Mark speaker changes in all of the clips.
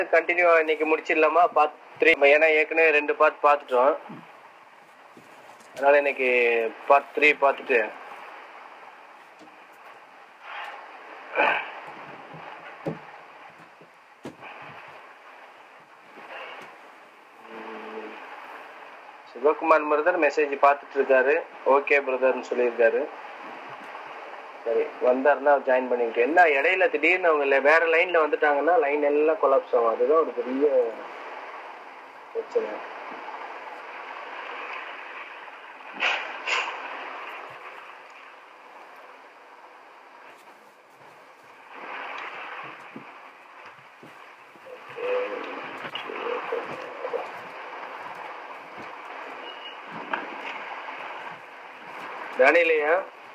Speaker 1: Continue இன்னைக்கு முடிச்சிடலாமா part three ஏன்னா ஏற்கனவே ரெண்டு பார்ட் பார்த்துட்டோம் அதனால இன்னைக்கு பார்ட் த்ரீ பார்த்துட்டு சிவகுமார் பிரதர் மெசேஜ் பார்த்துட்டு இருக்காரு ஓகே பிரதர்னு சொல்லியிருக்காரு சரி வந்தாருன்னா ஜாயின் பண்ணிக்கிட்டு என்ன இடையில திடீர்னு அவங்க இல்ல வேற லைன்ல வந்துட்டாங்கன்னா லைன் எல்லாம் கொலாப்ஸ் ஆகும் அதுதான் ஒரு பெரிய பிரச்சனை தானிலையா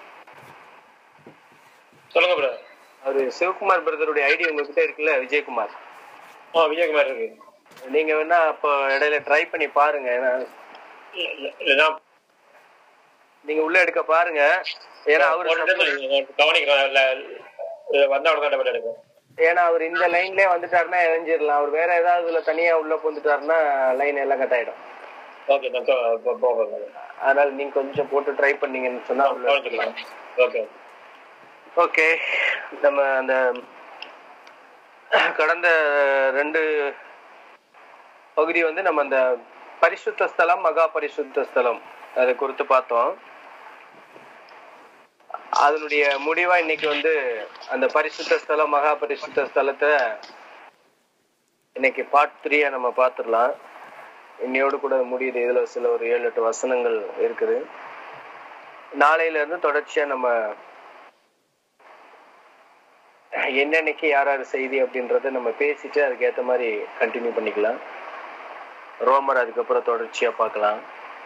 Speaker 2: சொல்லுங்க பிரதர்
Speaker 1: அவரு சிவகுமார் பிரதருடைய ஐடி உங்ககிட்ட இருக்குல்ல விஜயகுமார்
Speaker 2: ஆ விஜயகுமார் இருக்கு
Speaker 1: நீங்க வேணா அப்போ இடையில ட்ரை பண்ணி பாருங்க ஏன்னா
Speaker 2: இல்ல, இல்ல, இல்ல, நான்
Speaker 1: நீங்க உள்ள எடுக்க பாருங்க ஏன்னா அவரு
Speaker 2: ஒரு time நான் கவனிக்கிறேன் இல்ல, இல்ல, வந்தா உடனே டபுள் எடுக்கும்
Speaker 1: ஏன்னா அவர் இந்த லைன்லயே வந்துட்டாருன்னா இணைஞ்சிடலாம் அவர் வேற ஏதாவது இதுல தனியா உள்ள புந்துட்டாருன்னா லைன் எல்லாம் கட் ஆயிடும்
Speaker 2: ஓகே நான் போ- போ- போகிறேன்
Speaker 1: அதனால நீங்க கொஞ்சம் போட்டு ட்ரை பண்ணீங்கன்னு சொன்னா உள்ள
Speaker 2: கவனிச்சுக்கலாம் ஓகே
Speaker 1: ஓகே நம்ம அந்த கடந்த ரெண்டு பகுதி வந்து நம்ம அந்த பரிசுத்த ஸ்தலம் மகா பரிசுத்த ஸ்தலம் அதை குறித்து பார்த்தோம் அதனுடைய முடிவா இன்னைக்கு வந்து அந்த பரிசுத்த ஸ்தலம் மகா பரிசுத்த ஸ்தலத்தை இன்னைக்கு பார்ட் த்ரீயா நம்ம பார்த்துடலாம் இன்னையோடு கூட முடியுது இதுல சில ஒரு ஏழு எட்டு வசனங்கள் இருக்குது நாளையில இருந்து தொடர்ச்சியா நம்ம என்னன்னைக்கு யார் யார் செய்தி அப்படின்றத நம்ம பேசிட்டு அதுக்கேற்ற மாதிரி கண்டினியூ பண்ணிக்கலாம் ரோமர் அதுக்கப்புறம் தொடர்ச்சியா பார்க்கலாம்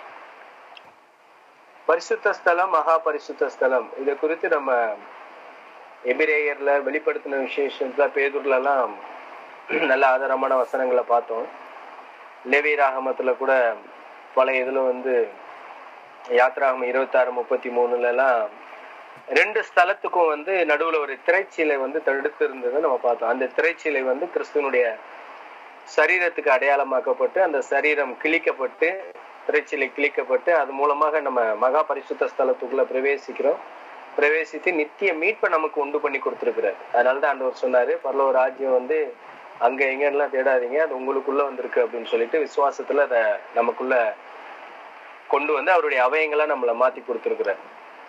Speaker 1: பரிசுத்த ஸ்தலம் மகா பரிசுத்த ஸ்தலம் இதை குறித்து நம்ம எபிரேயர்ல வெளிப்படுத்தின விசேஷத்துல பேதூர்ல எல்லாம் நல்ல ஆதாரமான வசனங்களை பார்த்தோம் லேவி ராகமத்துல கூட பழைய இதுல வந்து யாத்ராகம் இருபத்தாறு முப்பத்தி மூணுல எல்லாம் ரெண்டு ஸ்தலத்துக்கும் வந்து நடுவுல ஒரு திரைச்சீலை வந்து தடுத்து இருந்ததை நம்ம பார்த்தோம் அந்த திரைச்சீலை வந்து கிறிஸ்துவனுடைய சரீரத்துக்கு அடையாளமாக்கப்பட்டு அந்த சரீரம் கிழிக்கப்பட்டு திரைச்சீலை கிழிக்கப்பட்டு அது மூலமாக நம்ம மகா பரிசுத்த ஸ்தலத்துக்குள்ள பிரவேசிக்கிறோம் பிரவேசித்து நித்திய மீட்பை நமக்கு உண்டு பண்ணி கொடுத்துருக்கிறார் அதனாலதான் ஆண்டவர் சொன்னாரு பரலோக ராஜ்யம் வந்து அங்க எங்க எல்லாம் தேடாதீங்க அது உங்களுக்குள்ள வந்திருக்கு அப்படின்னு சொல்லிட்டு விசுவாசத்துல அதை நமக்குள்ள கொண்டு வந்து அவருடைய அவயங்களா நம்மளை மாத்தி கொடுத்துருக்கிறார்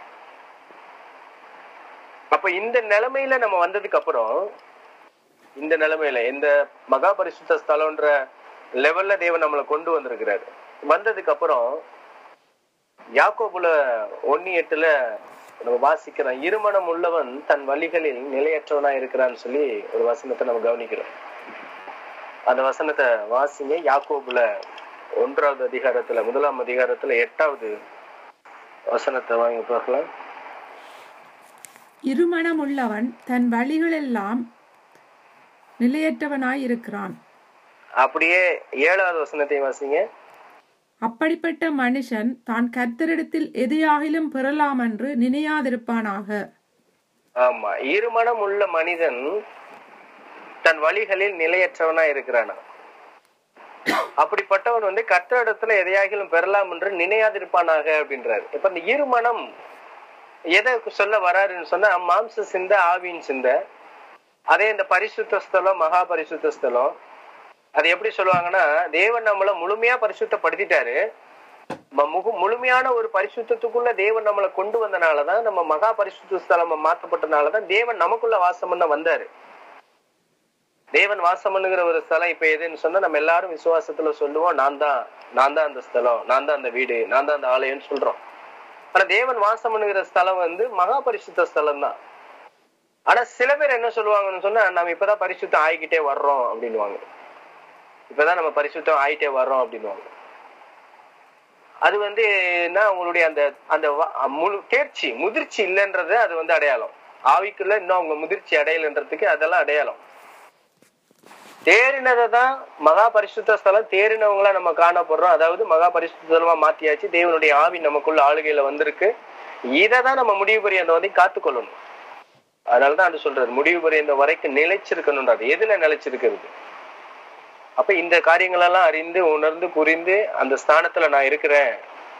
Speaker 1: அப்ப இந்த நிலைமையில நம்ம வந்ததுக்கு அப்புறம் இந்த நிலைமையில இந்த மகா பரிசுத்த ஸ்தலம்ன்ற லெவல்ல தேவன் நம்மளை கொண்டு வந்திருக்கிறாரு வந்ததுக்கு அப்புறம் யாக்கோபுல ஒன்னி எட்டுல நம்ம வாசிக்கிறோம் இருமணம் உள்ளவன் தன் வழிகளில் நிலையற்றவனா இருக்கிறான்னு சொல்லி ஒரு வசனத்தை நம்ம கவனிக்கிறோம் அந்த வசனத்தை வாசிங்க யாக்கோபுல ஒன்றாவது அதிகாரத்துல முதலாம் அதிகாரத்துல எட்டாவது வசனத்தை வாங்கி பார்க்கலாம்
Speaker 3: இருமனமுள்ளவன் தன் வழிகளெல்லாம் நிலையற்றவனாயிருக்கிறான்
Speaker 1: அப்படியே ஏழாவது வசனத்தையும் வாசிங்க
Speaker 3: அப்படிப்பட்ட மனுஷன் தான் கர்த்தரிடத்தில் எதையாகிலும் பெறலாம் என்று நினையாதிருப்பானாக
Speaker 1: ஆமா இருமனம் உள்ள மனிதன் தன் வழிகளில் நிலையற்றவனா இருக்கிறானா அப்படிப்பட்டவன் வந்து கர்த்தரிடத்துல எதையாகிலும் பெறலாம் என்று நினையாதிருப்பானாக அப்படின்றாரு இப்ப இந்த இருமனம் எதை சொல்ல வராருன்னு சொன்னா மாம்ச சிந்த ஆவியின் சிந்த அதே இந்த பரிசுத்த ஸ்தலம் மகா பரிசுத்த ஸ்தலம் அது எப்படி சொல்லுவாங்கன்னா தேவன் நம்மள முழுமையா பரிசுத்தப்படுத்திட்டாரு ம- முகு முழுமையான ஒரு பரிசுத்தத்துக்குள்ள தேவன் நம்மளை கொண்டு வந்தனாலதான் நம்ம மகா பரிசுத்த ஸ்தலம் மாற்றப்பட்டனாலதான் தேவன் நமக்குள்ள வாசம் பண்ண வந்தாரு தேவன் வாசம் பண்ணுகிற ஒரு ஸ்தலம் இப்ப எதுன்னு சொன்னா நம்ம எல்லாரும் விசுவாசத்துல சொல்லுவோம் நான் தான் நான் தான் அந்த ஸ்தலம் நான் தான் அந்த வீடு நான் தான் அந்த ஆலயம்னு சொல்றோம் ஆனா தேவன் வாசம் பண்ணுகிற ஸ்தலம் வந்து மகா பரிசுத்த ஸ்தலம் தான் ஆனா சில பேர் என்ன சொல்லுவாங்கன்னு சொன்னா நம்ம இப்பதான் பரிசுத்தம் ஆகிக்கிட்டே வர்றோம் அப்படின்னுவாங்க இப்பதான் நம்ம பரிசுத்தம் ஆயிட்டே வர்றோம் அப்படின்னுவாங்க அது வந்து என்ன உங்களுடைய அந்த அந்த வ- முழு தேர்ச்சி முதிர்ச்சி இல்லைன்றது அது வந்து அடையாளம் ஆவிக்குள்ள இன்னும் அவங்க முதிர்ச்சி அடையலைன்றதுக்கு அதெல்லாம் அடையாளம் தேறினதை தான் மகா பரிசுத்த ஸ்தலம் தேறினவங்களா நம்ம காணப்படுறோம் அதாவது மகா பரிசுத்த ஸ்தலமா மாத்தியாச்சு தேவனுடைய ஆவி நமக்குள்ள ஆளுகையில வந்திருக்கு இதை தான் நம்ம முடிவு பரியந்த வந்து காத்துக்கொள்ளணும் அதனாலதான் அது சொல்றாரு முடிவு பரியந்த வரைக்கும் நிலைச்சிருக்கணும்ன்றது எதுல நிலைச்சிருக்கிறது அப்ப இந்த காரியங்கள் எல்லாம் அறிந்து உணர்ந்து புரிந்து அந்த ஸ்தானத்துல நான் இருக்கிறேன்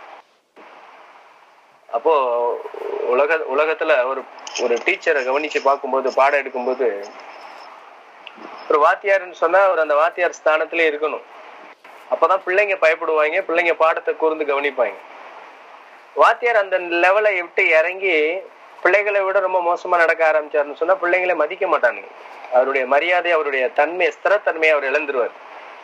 Speaker 1: அப்போ உலக உலகத்துல ஒரு ஒரு டீச்சரை கவனிச்சு பார்க்கும்போது பாடம் எடுக்கும்போது ஒரு வாத்தியார்னு சொன்னா அவர் அந்த வாத்தியார் ஸ்தானத்திலே இருக்கணும் அப்பதான் பிள்ளைங்க பயப்படுவாங்க பிள்ளைங்க பாடத்தை கூர்ந்து கவனிப்பாங்க வாத்தியார் அந்த லெவலை விட்டு இறங்கி பிள்ளைகளை விட ரொம்ப மோசமா நடக்க ஆரம்பிச்சாருன்னு சொன்னா பிள்ளைங்களை மதிக்க மாட்டானுங்க அவருடைய மரியாதை அவருடைய தன்மை ஸ்திரத்தன்மையை அவர் இழந்துருவார்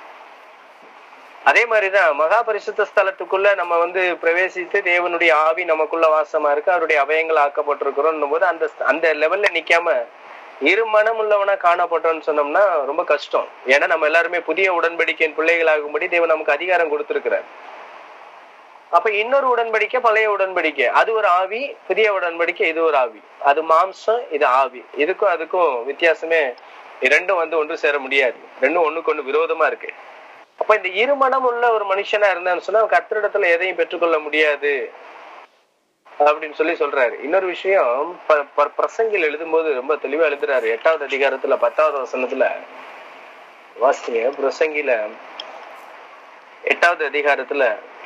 Speaker 1: அதே மாதிரிதான் மகா பரிசுத்த ஸ்தலத்துக்குள்ள நம்ம வந்து பிரவேசித்து தேவனுடைய ஆவி நமக்குள்ள வாசமா இருக்கு அவருடைய அவயங்கள் ஆக்கப்பட்டிருக்கிறோம் போது அந்த அந்த லெவல்ல நிக்காம இரு மனம் உள்ளவனா காணப்பட்டோம்னு சொன்னோம்னா ரொம்ப கஷ்டம் ஏன்னா நம்ம எல்லாருமே புதிய உடன்படிக்கையின் பிள்ளைகளாகும்படி தேவன் நமக்கு அதிகாரம் கொடுத்திருக்கிறார் அப்ப இன்னொரு உடன்படிக்கை பழைய உடன்படிக்கை அது ஒரு ஆவி புதிய உடன்படிக்கை இது ஒரு ஆவி அது மாம்சம் இது ஆவி இதுக்கும் அதுக்கும் வித்தியாசமே இரண்டும் வந்து ஒன்று சேர முடியாது ரெண்டும் ஒண்ணுக்கு ஒண்ணு விரோதமா இருக்கு அப்ப இந்த இருமனம் உள்ள ஒரு மனுஷனா இருந்தான்னு சொன்னா கத்திரிடத்துல எதையும் பெற்றுக்கொள்ள முடியாது அப்படின்னு சொல்லி சொல்றாரு இன்னொரு விஷயம் ப- ப- பிரசங்கில் எழுதும்போது ரொம்ப தெளிவா எழுதுறாரு எட்டாவது அதிகாரத்துல பத்தாவது வசனத்துல வாசிங்க பிரசங்கில எட்டாவது அதிகாரத்துல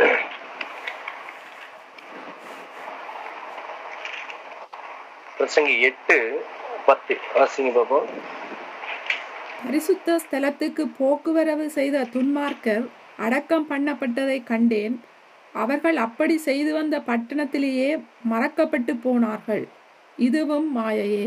Speaker 1: பிரசங்கி எட்டு பத்து வாசிங்க பாப்போம்
Speaker 3: பரிசுத்த ஸ்தலத்துக்கு போக்குவரவு செய்த துன்மார்க்கர் அடக்கம் பண்ணப்பட்டதை கண்டேன் அவர்கள் அப்படி செய்து வந்த பட்டணத்திலேயே மறக்கப்பட்டு போனார்கள் இதுவும் மாயையே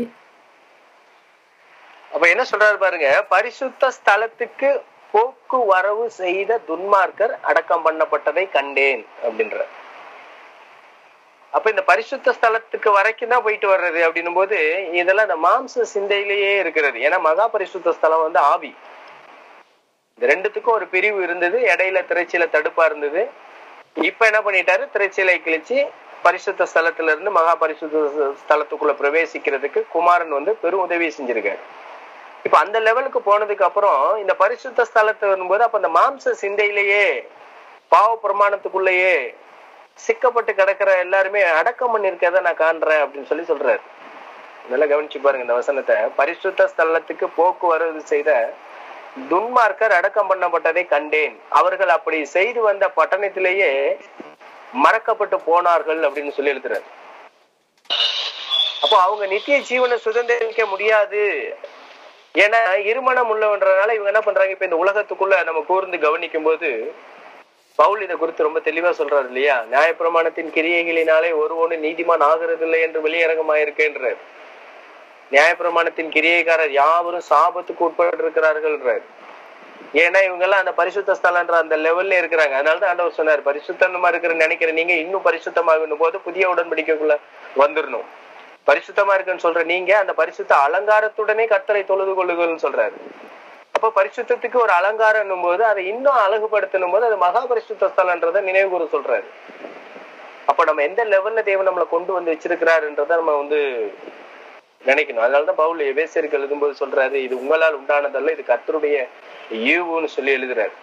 Speaker 1: அப்ப என்ன சொல்றாரு பாருங்க பரிசுத்த ஸ்தலத்துக்கு போக்குவரவு செய்த துன்மார்க்கர் அடக்கம் பண்ணப்பட்டதை கண்டேன் அப்படின்ற அப்ப இந்த பரிசுத்த ஸ்தலத்துக்கு வரைக்கும் தான் போயிட்டு வர்றது அப்படின்னும் போது இதெல்லாம் இந்த மாம்ச சிந்தையிலேயே இருக்கிறது ஏன்னா மகா பரிசுத்த ஸ்தலம் வந்து ஆவி இந்த ரெண்டுத்துக்கும் ஒரு பிரிவு இருந்தது இடையில திரைச்சீல தடுப்பா இருந்தது இப்ப என்ன பண்ணிட்டாரு திரைச்சீலை கிழிச்சு பரிசுத்த ஸ்தலத்துல இருந்து மகா பரிசுத்த ஸ்தலத்துக்குள்ள பிரவேசிக்கிறதுக்கு குமாரன் வந்து பெரும் உதவி செஞ்சிருக்காரு இப்ப அந்த லெவலுக்கு போனதுக்கு அப்புறம் இந்த பரிசுத்த ஸ்தலத்தை வரும்போது அப்ப அந்த மாம்ச சிந்தையிலேயே பாவ பிரமாணத்துக்குள்ளேயே சிக்கப்பட்டு கிடக்கிற எல்லாருமே அடக்கம் பண்ணிருக்கத நான் காண்றேன் அப்படின்னு சொல்லி சொல்றாரு நல்லா கவனிச்சு பாருங்க இந்த வசனத்தை பரிசுத்த ஸ்தலத்துக்கு போக்குவரவு செய்த துன்மார்க்கர் அடக்கம் பண்ணப்பட்டதை கண்டேன் அவர்கள் அப்படி செய்து வந்த பட்டணத்திலேயே மறக்கப்பட்டு போனார்கள் அப்படின்னு சொல்லி எழுதுறாரு அப்போ அவங்க நித்திய ஜீவனை சுதந்திரிக்க முடியாது ஏன்னா இருமணம் உள்ளவன்றனால இவங்க என்ன பண்றாங்க இப்ப இந்த உலகத்துக்குள்ள நம்ம கூர்ந்து கவனிக்கும் போது பவுல் இதை குறித்து ரொம்ப தெளிவா சொல்றாரு இல்லையா நியாயப்பிரமாணத்தின் கிரியைகளினாலே ஒருவனு நீதிமான் ஆகிறதில்லை என்று வெளியரங்கமாயிருக்கேன்றார் நியாயப்பிரமாணத்தின் கிரியைக்காரர் யாவரும் சாபத்துக்கு உட்பட்டு இருக்கிறார்கள்ன்றார் ஏன்னா இவங்க எல்லாம் அந்த பரிசுத்த ஸ்தலன்ற அந்த லெவல்ல இருக்கிறாங்க அதனாலதான் ஆண்டவர் சொன்னார் பரிசுத்தமா இருக்கிற நினைக்கிற நீங்க இன்னும் பரிசுத்தமாகணும் போது புதிய உடன்படிக்கைக்குள்ள வந்துடணும் பரிசுத்தமா இருக்குன்னு சொல்ற நீங்க அந்த பரிசுத்த அலங்காரத்துடனே கர்த்தரை தொழுது கொள்ளுகள்னு சொல்றாரு அப்ப பரிசுத்தத்துக்கு ஒரு அலங்காரம் போது அதை இன்னும் அழகுபடுத்தணும் போது அது மகா பரிசுத்த ஸ்தலன்றதை நினைவு கூற சொல்றாரு அப்ப நம்ம எந்த லெவல்ல தேவன் நம்மளை கொண்டு வந்து வச்சிருக்கிறாருன்றத நம்ம வந்து நினைக்கணும் அதனாலதான் பவுல் எபேசியருக்கு எழுதும்போது சொல்றாரு இது உங்களால் உண்டானதல்ல இது கர்த்தருடைய ஈவுன்னு சொல்லி எழுதுறாரு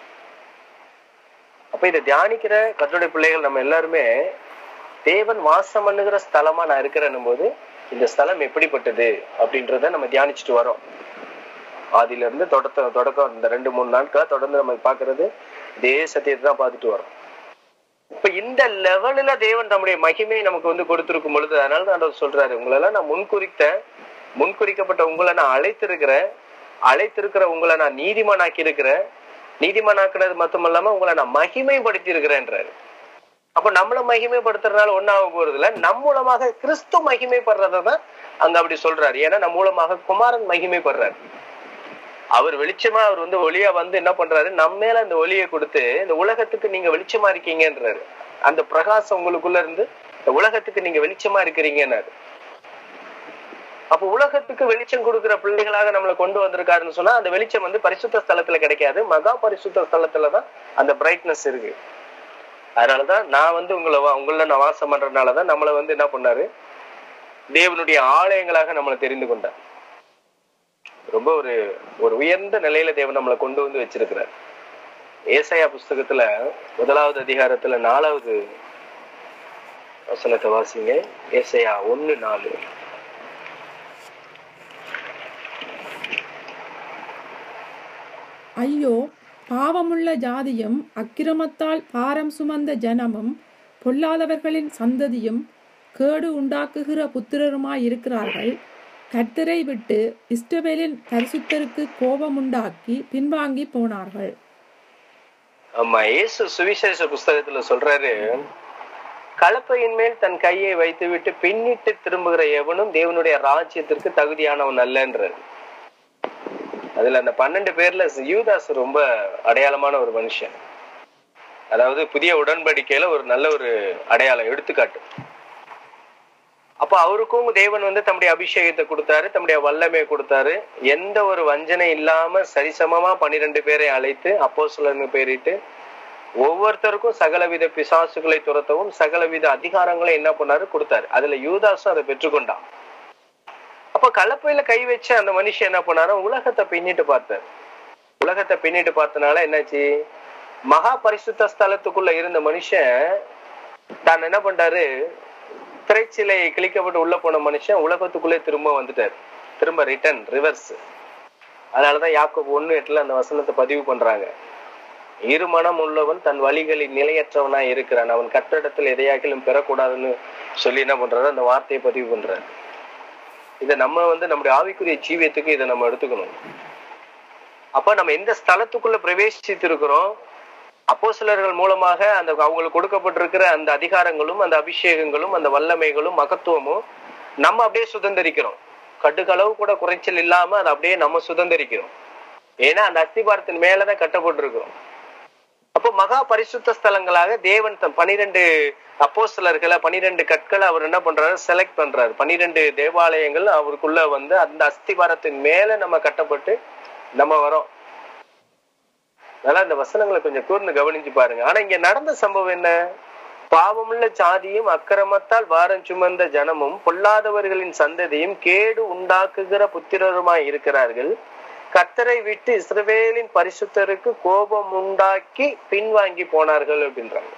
Speaker 1: அப்ப இதை தியானிக்கிற கர்த்தருடைய பிள்ளைகள் நம்ம எல்லாருமே தேவன் வாசம் பண்ணுகிற ஸ்தலமா நான் இருக்கிறேன்னும் போது இந்த ஸ்தலம் எப்படிப்பட்டது அப்படின்றத நம்ம தியானிச்சுட்டு வரோம் ஆதியில இருந்து தொடக்க தொடக்கம் இந்த ரெண்டு மூணு நாட்களா தொடர்ந்து நம்ம பாக்குறது இதே சத்தியத்தை தான் பார்த்துட்டு வரோம் இப்ப இந்த லெவலில் தேவன் நம்முடைய மகிமையை நமக்கு வந்து கொடுத்திருக்கும் பொழுது அதனால தான் ஆண்டவர் சொல்றாரு உங்களெல்லாம் நான் முன்குறித்த முன்குறிக்கப்பட்ட உங்களை நான் அழைத்திருக்கிறேன் அழைத்திருக்கிற உங்களை நான் நீதிமானாக்கி இருக்கிறேன் நீதிமானாக்குனது மட்டும் இல்லாம உங்களை நான் மகிமைப்படுத்தி இருக்கிறேன்றாரு அப்ப நம்மள மகிமைப்படுத்துறதுனால ஒன்னாக போறது இல்ல நம் மூலமாக கிறிஸ்து மகிமைப்படுறதை தான் அங்க அப்படி சொல்றாரு ஏன்னா நம் மூலமாக குமாரன் மகிமைப்படுறாரு அவர் வெளிச்சமா அவர் வந்து ஒளியா வந்து என்ன பண்றாரு நம்ம மேல அந்த ஒளியை கொடுத்து இந்த உலகத்துக்கு நீங்க வெளிச்சமா இருக்கீங்கன்றாரு அந்த பிரகாசம் உங்களுக்குள்ள இருந்து இந்த உலகத்துக்கு நீங்க வெளிச்சமா இருக்கிறீங்கன்னாரு அப்ப உலகத்துக்கு வெளிச்சம் கொடுக்கிற பிள்ளைகளாக நம்மளை கொண்டு வந்திருக்காருன்னு சொன்னா அந்த வெளிச்சம் வந்து பரிசுத்த ஸ்தலத்துல கிடைக்காது மகா பரிசுத்த ஸ்தலத்துலதான் அந்த பிரைட்னஸ் இருக்கு அதனாலதான் நான் வந்து உங்களை வா- உங்கள நான் வாசம் பண்றதுனாலதான் நம்மளை வந்து என்ன பண்ணாரு தேவனுடைய ஆலயங்களாக நம்மளை தெரிந்து கொண்டார் ரொம்ப ஒரு ஒரு உயர்ந்த நிலையில தேவன் நம்மளை கொண்டு வந்து வச்சிருக்கிறார் ஏசாயா புஸ்தகத்துல முதலாவது அதிகாரத்துல நாலாவது வசனத்தை வாசிங்க ஏசாயா ஒண்ணு நாலு
Speaker 3: ஐயோ பாவமுள்ள ஜாதியும் அக்கிரமத்தால் பாரம் சுமந்த ஜனமும் பொல்லாதவர்களின் சந்ததியும் கேடு உண்டாக்குகிற புத்திரருமாய் இருக்கிறார்கள் கர்த்தரை விட்டு இஸ்ரவேலின் பரிசுத்தருக்கு கோபம் உண்டாக்கி பின்வாங்கி போனார்கள்
Speaker 1: ஆமா இயேசு சுவிசேஷ புஸ்தகத்துல சொல்றாரு கலப்பையின் மேல் தன் கையை வைத்துவிட்டு பின்னிட்டு திரும்புகிற எவனும் தேவனுடைய ராஜ்யத்திற்கு தகுதியானவன் அல்லன்றாரு அதுல அந்த பன்னெண்டு பேர்ல யூதாஸ் ரொம்ப அடையாளமான ஒரு மனுஷன் அதாவது புதிய உடன்படிக்கையில ஒரு நல்ல ஒரு அடையாளம் எடுத்துக்காட்டு அப்ப அவருக்கும் தேவன் வந்து தம்முடைய அபிஷேகத்தை கொடுத்தாரு தம்முடைய வல்லமையை கொடுத்தாரு எந்த ஒரு வஞ்சனை இல்லாம சரிசமமா பன்னிரெண்டு பேரை அழைத்து அப்போ பேரிட்டு ஒவ்வொருத்தருக்கும் சகலவித பிசாசுகளை துரத்தவும் சகலவித அதிகாரங்களை என்ன பண்ணாரு கொடுத்தாரு அதுல யூதாசும் அதை பெற்றுக்கொண்டான் அப்ப கலப்பையில கை வச்சு அந்த மனுஷன் என்ன பண்ணாரு உலகத்தை பின்னிட்டு பார்த்தாரு உலகத்தை பின்னிட்டு பார்த்தனால என்னாச்சு மகா பரிசுத்த ஸ்தலத்துக்குள்ள இருந்த மனுஷன் தான் என்ன பண்றாரு திரைச்சிலை கிழிக்கப்பட்டு உள்ள போன மனுஷன் உலகத்துக்குள்ளே திரும்ப வந்துட்டாரு திரும்ப ரிட்டர்ன் ரிவர்ஸ் அதனாலதான் யாக்கோபு ஒண்ணு எட்டுல அந்த வசனத்தை பதிவு பண்றாங்க இருமனம் உள்ளவன் தன் வழிகளில் நிலையற்றவனா இருக்கிறான் அவன் கட்டிடத்தில் எதையாக்கிலும் பெறக்கூடாதுன்னு சொல்லி என்ன பண்றாரு அந்த வார்த்தையை பதிவு பண்றாரு இதை நம்ம வந்து நம்முடைய ஆவிக்குரிய ஜீவியத்துக்கு இதை நம்ம எடுத்துக்கணும் அப்ப நம்ம எந்த ஸ்தலத்துக்குள்ள பிரவேசித்து இருக்கிறோம் அப்போ சிலர்கள் மூலமாக அந்த அவங்களுக்கு கொடுக்கப்பட்டிருக்கிற அந்த அதிகாரங்களும் அந்த அபிஷேகங்களும் அந்த வல்லமைகளும் மகத்துவமும் நம்ம அப்படியே சுதந்திரிக்கிறோம் கட்டுக்களவு கூட குறைச்சல் இல்லாம அதை அப்படியே நம்ம சுதந்திரிக்கிறோம் ஏன்னா அந்த அஸ்திபாரத்தின் மேலதான் கட்டப்பட்டிருக்கிறோம் அப்போ மகா பரிசுத்த ஸ்தலங்களாக தேவன் தன் பனிரெண்டு அப்போ சிலர்களை பனிரெண்டு கற்களை அவர் என்ன பண்றாரு செலக்ட் பண்றாரு பனிரெண்டு தேவாலயங்கள் அவருக்குள்ள வந்து அந்த அஸ்திபாரத்தின் மேல நம்ம கட்டப்பட்டு நம்ம வரோம் அதனால இந்த வசனங்களை கொஞ்சம் கூர்ந்து கவனிச்சு பாருங்க ஆனா இங்க நடந்த சம்பவம் என்ன பாவமுள்ள ஜாதியும் அக்கிரமத்தால் வாரம் சுமந்த ஜனமும் பொல்லாதவர்களின் சந்ததியும் கேடு உண்டாக்குகிற புத்திரருமாய் இருக்கிறார்கள் கத்தரை விட்டு இஸ்ரவேலின் பரிசுத்தருக்கு கோபம் உண்டாக்கி பின்வாங்கி போனார்கள் அப்படின்றாங்க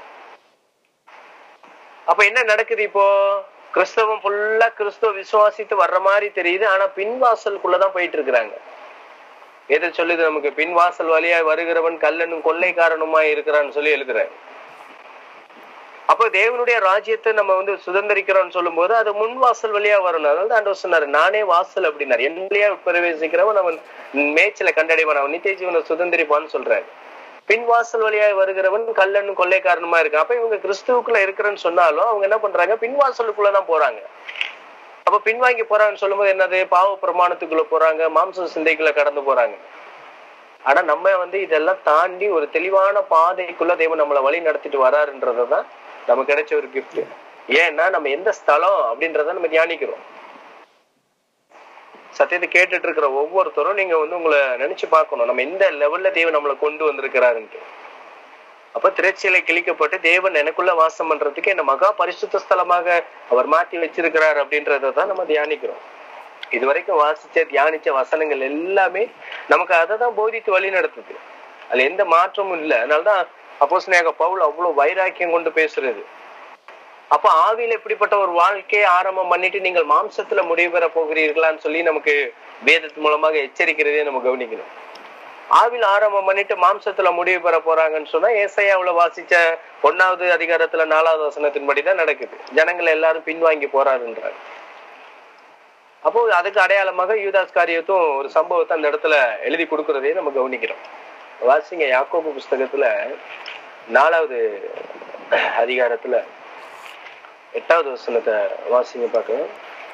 Speaker 1: அப்ப என்ன நடக்குது இப்போ கிறிஸ்தவம் ஃபுல்லா கிறிஸ்துவ விசுவாசித்து வர்ற மாதிரி தெரியுது ஆனா பின்வாசலுக்குள்ளதான் போயிட்டு இருக்கிறாங்க எதை சொல்லுது நமக்கு பின்வாசல் வழியா வருகிறவன் கல்லனும் கொள்ளைக்காரனுமா இருக்கிறான்னு சொல்லி எழுதுறாரு அப்போ தேவனுடைய ராஜ்யத்தை நம்ம வந்து சுதந்திரிக்கிறோம்னு சொல்லும் போது அது முன் வாசல் வழியா வரணும் அதனால ஆண்டவர் சொன்னாரு நானே வாசல் அப்படின்னாரு என் வழியா பிரவேசிக்கிறவன் அவன் மேய்ச்சலை கண்டடைவான் அவன் நித்திய ஜீவனை சுதந்திரிப்பான்னு சொல்றாரு பின் வாசல் வழியா வருகிறவன் கல்லனும் கொள்ளைக்காரனுமா இருக்கான் அப்ப இவங்க கிறிஸ்துவுக்குள்ள இருக்கிறேன்னு சொன்னாலும் அவங்க என்ன பண்றாங்க பின் வாசலுக்குள்ளதான் போறாங்க அப்ப பின்வாங்கி போறாங்கன்னு சொல்லும்போது என்னது பாவ பிரமாணத்துக்குள்ள போறாங்க மாம்ச சிந்தைக்குள்ள கடந்து போறாங்க ஆனா நம்ம வந்து இதெல்லாம் தாண்டி ஒரு தெளிவான பாதைக்குள்ள தேவன் நம்மளை வழி நடத்திட்டு வராருன்றதான் நமக்கு கிடைச்ச ஒரு கிஃப்ட் ஏன்னா நம்ம எந்த ஸ்தலம் அப்படின்றத நம்ம தியானிக்கிறோம் சத்தியத்தை கேட்டுட்டு இருக்கிற ஒவ்வொருத்தரும் நீங்க வந்து உங்களை நினைச்சு பார்க்கணும் நம்ம எந்த லெவல்ல தேவன் நம்மளை கொண்டு வந்திருக்கிறாருன்ட்டு அப்ப திரைச்சிலை கிழிக்கப்பட்டு தேவன் எனக்குள்ள வாசம் பண்றதுக்கு என்ன மகா பரிசுத்த ஸ்தலமாக அவர் மாத்தி வச்சிருக்கிறார் அப்படின்றத தான் நம்ம தியானிக்கிறோம் இதுவரைக்கும் வாசிச்ச தியானிச்ச வசனங்கள் எல்லாமே நமக்கு அதை தான் போதித்து வழி நடத்துது அதுல எந்த மாற்றமும் இல்லை அதனாலதான் அப்போஸ்தலனாக பவுல் அவ்வளவு வைராக்கியம் கொண்டு பேசுறது அப்ப ஆவியில இப்படிப்பட்ட ஒரு வாழ்க்கையை ஆரம்பம் பண்ணிட்டு நீங்கள் மாம்சத்துல முடிவு பெற போகிறீர்களான்னு சொல்லி நமக்கு வேதத்து மூலமாக எச்சரிக்கிறதே நம்ம கவனிக்கணும் ஆவில் ஆரம்பம் பண்ணிட்டு மாம்சத்துல முடிவு பெற போறாங்கன்னு சொன்னா ஏசையாவுல வாசிச்ச ஒன்னாவது அதிகாரத்துல நாலாவது வசனத்தின்படிதான் நடக்குது ஜனங்கள் எல்லாரும் பின்வாங்கி போறாருன்றாங்க அப்போ அதுக்கு அடையாளமாக யூதாஸ் காரியத்தும் ஒரு சம்பவத்தை அந்த இடத்துல எழுதி கொடுக்கறதையும் நம்ம கவனிக்கிறோம் வாசிங்க யாக்கோபு புஸ்தகத்துல நாலாவது அதிகாரத்துல எட்டாவது வசனத்தை வாசிங்க பார்க்கலாம்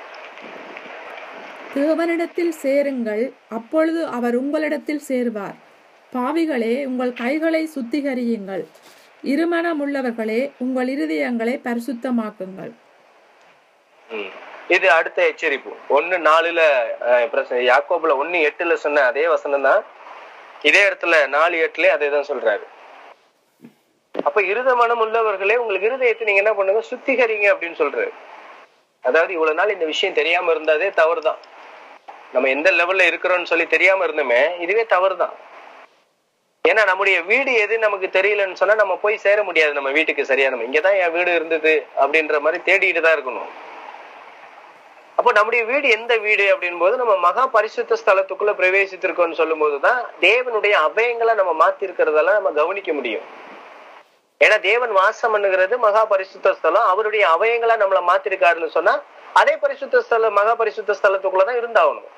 Speaker 3: தேவனிடத்தில் சேருங்கள் அப்பொழுது அவர் உங்களிடத்தில் சேருவார் பாவிகளே உங்கள் கைகளை சுத்திகரியுங்கள் இருமனம் உள்ளவர்களே உங்கள் இருதயங்களை பரிசுத்தமாக்குங்கள்
Speaker 1: ம். இது அடுத்த எச்சரிப்பு ஒன்னு நாலுல அஹ், பிரச- யாக்கோபுல ஒன்னு எட்டுல சொன்ன அதே வசனம் தான் இதே இடத்துல நாலு எட்டுல அதே தான் சொல்றாரு அப்ப இருத மனம் உள்ளவர்களே உங்களுக்கு இருதயத்தை நீங்க என்ன பண்ணுங்க சுத்திகரிங்க அப்படின்னு சொல்றாரு அதாவது இவ்வளவு நாள் இந்த விஷயம் தெரியாம இருந்தாதே தவறுதான் நம்ம எந்த லெவல்ல இருக்கிறோம்னு சொல்லி தெரியாம இருந்தோமே இதுவே தவறுதான் ஏன்னா நம்முடைய வீடு எது நமக்கு தெரியலன்னு சொன்னா நம்ம போய் சேர முடியாது நம்ம வீட்டுக்கு சரியா நம்ம இங்கதான் என் வீடு இருந்தது அப்படின்ற மாதிரி தேடிட்டு தான் இருக்கணும் அப்ப அப்போ நம்முடைய வீடு எந்த வீடு அப்படின் போது நம்ம மகா பரிசுத்த ஸ்தலத்துக்குள்ள பிரவேசித்திருக்கோம்னு சொல்லும் போதுதான் தேவனுடைய அபயங்களை நம்ம மாத்தி இருக்கிறதெல்லாம் நம்ம கவனிக்க முடியும் ஏன்னா தேவன் வாசம் பண்ணுகிறது மகா பரிசுத்த ஸ்தலம் அவருடைய அவயங்களா நம்மளை மாத்திருக்காருன்னு சொன்னா அதே பரிசுத்த ஸ்தலம் மகா பரிசுத்த ஸ்தலத்துக்குள்ளதான் இருந்தாகணும்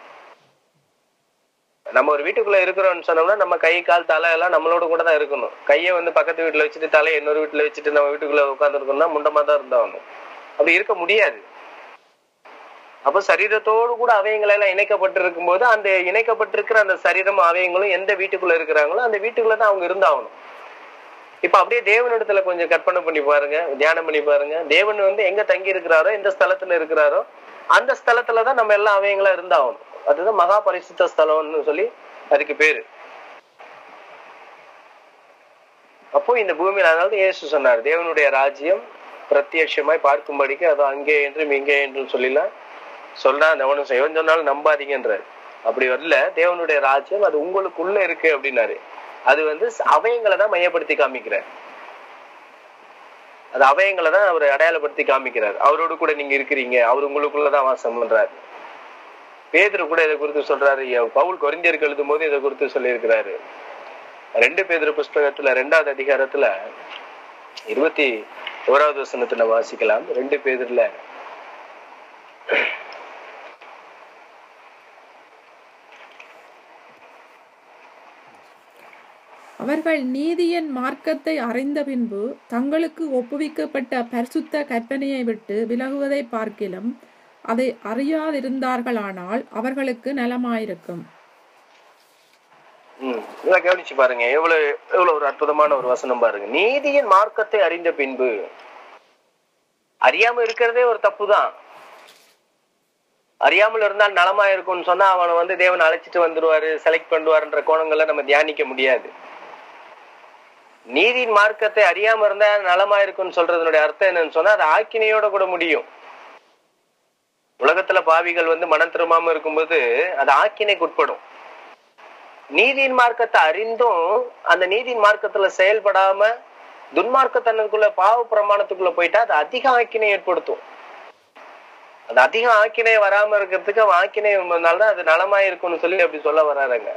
Speaker 1: நம்ம ஒரு வீட்டுக்குள்ள இருக்கிறோம்னு சொன்னோம்னா நம்ம கை கால் தலை எல்லாம் நம்மளோட கூட தான் இருக்கணும் கையை வந்து பக்கத்து வீட்டுல வச்சுட்டு தலையை இன்னொரு வீட்டுல வச்சுட்டு நம்ம வீட்டுக்குள்ள உட்காந்துருக்கோம்னா முண்டமா தான் இருந்தாகணும் அப்படி இருக்க முடியாது அப்ப சரீரத்தோடு கூட அவயங்கள் எல்லாம் இணைக்கப்பட்டிருக்கும் போது அந்த இணைக்கப்பட்டிருக்கிற அந்த சரீரம் அவயங்களும் எந்த வீட்டுக்குள்ள இருக்கிறாங்களோ அந்த வீட்டுக்குள்ள தான் அவங்க இருந்தாகணும் இப்ப அப்படியே தேவனிடத்துல கொஞ்சம் கற்பனை பண்ணி பாருங்க தியானம் பண்ணி பாருங்க தேவன் வந்து எங்க தங்கி இருக்கிறாரோ எந்த ஸ்தலத்துல இருக்கிறாரோ அந்த ஸ்தலத்துலதான் நம்ம எல்லாம் அவயங்களா இருந்தாகணும் அதுதான் மகா பரிசுத்த ஸ்தலம்னு சொல்லி அதுக்கு பேரு அப்போ இந்த பூமியில அதனால இயேசு சொன்னார் தேவனுடைய ராஜ்யம் பிரத்யட்சமாய் பார்க்கும்படிக்கு அது அங்கே என்றும் இங்கே என்றும் சொல்லிலாம் சொன்னா எவனும் செய்வன் சொன்னாலும் நம்பாதீங்கன்றார் அப்படி வரல தேவனுடைய ராஜ்யம் அது உங்களுக்குள்ள இருக்கு அப்படின்னாரு அது வந்து அவயங்களை தான் மையப்படுத்தி காமிக்கிறார் அது அவயங்களை தான் அவர் அடையாளப்படுத்தி காமிக்கிறார் அவரோடு கூட நீங்க இருக்கிறீங்க அவர் உங்களுக்குள்ளதான் வாசம் பண்றாரு பேதர் கூட இதை குறித்து சொல்றாரு பவுல் கொரிந்தியருக்கு எழுதும் போது இதை குறித்து சொல்லியிருக்கிறாரு ரெண்டு பேதர் புஸ்தகத்துல ரெண்டாவது அதிகாரத்துல இருபத்தி ஓராவது வசனத்துல வாசிக்கலாம் ரெண்டு பேதர்ல
Speaker 3: அவர்கள் நீதியின் மார்க்கத்தை அறிந்த பின்பு தங்களுக்கு ஒப்புவிக்கப்பட்ட பரிசுத்த கற்பனையை விட்டு விலகுவதை பார்க்கிலும் அதை அறியாதிருந்தார்களானால் அவர்களுக்கு நலமாயிருக்கும்
Speaker 1: உம் இதை கவனிச்சு பாருங்க எவ்வளவு எவ்வளவு ஒரு அற்புதமான ஒரு வசனம் பாருங்க நீதியின் மார்க்கத்தை அறிந்த பின்பு அறியாம இருக்கிறதே ஒரு தப்பு தான் அறியாமல் இருந்தால் நலமா இருக்கும்னு சொன்னா அவனை வந்து தேவன் அழைச்சிட்டு வந்துருவாரு செலக்ட் பண்ணுவாருன்ற கோணங்களை நம்ம தியானிக்க முடியாது நீதியின் மார்க்கத்தை அறியாம இருந்தா நலமா இருக்கும்னு சொல்றதனுடைய அர்த்தம் என்னன்னு சொன்னா அது ஆக்கினையோட கூட முடியும் உலகத்துல பாவிகள் வந்து மனம் திரும்பாம இருக்கும்போது அது ஆக்கினைக்கு உட்படும் நீதியின் மார்க்கத்தை அறிந்தும் அந்த நீதியின் மார்க்கத்துல செயல்படாம துன்மார்க்கத்தனத்துக்குள்ள பாவ பிரமாணத்துக்குள்ள போயிட்டா அது அதிக ஆக்கினை ஏற்படுத்தும் அது அதிக ஆக்கினை வராம இருக்கிறதுக்கு அவன் ஆக்கினை வந்தால்தான் அது நலமா இருக்கும்னு சொல்லி அப்படி சொல்ல வர்றாருங்க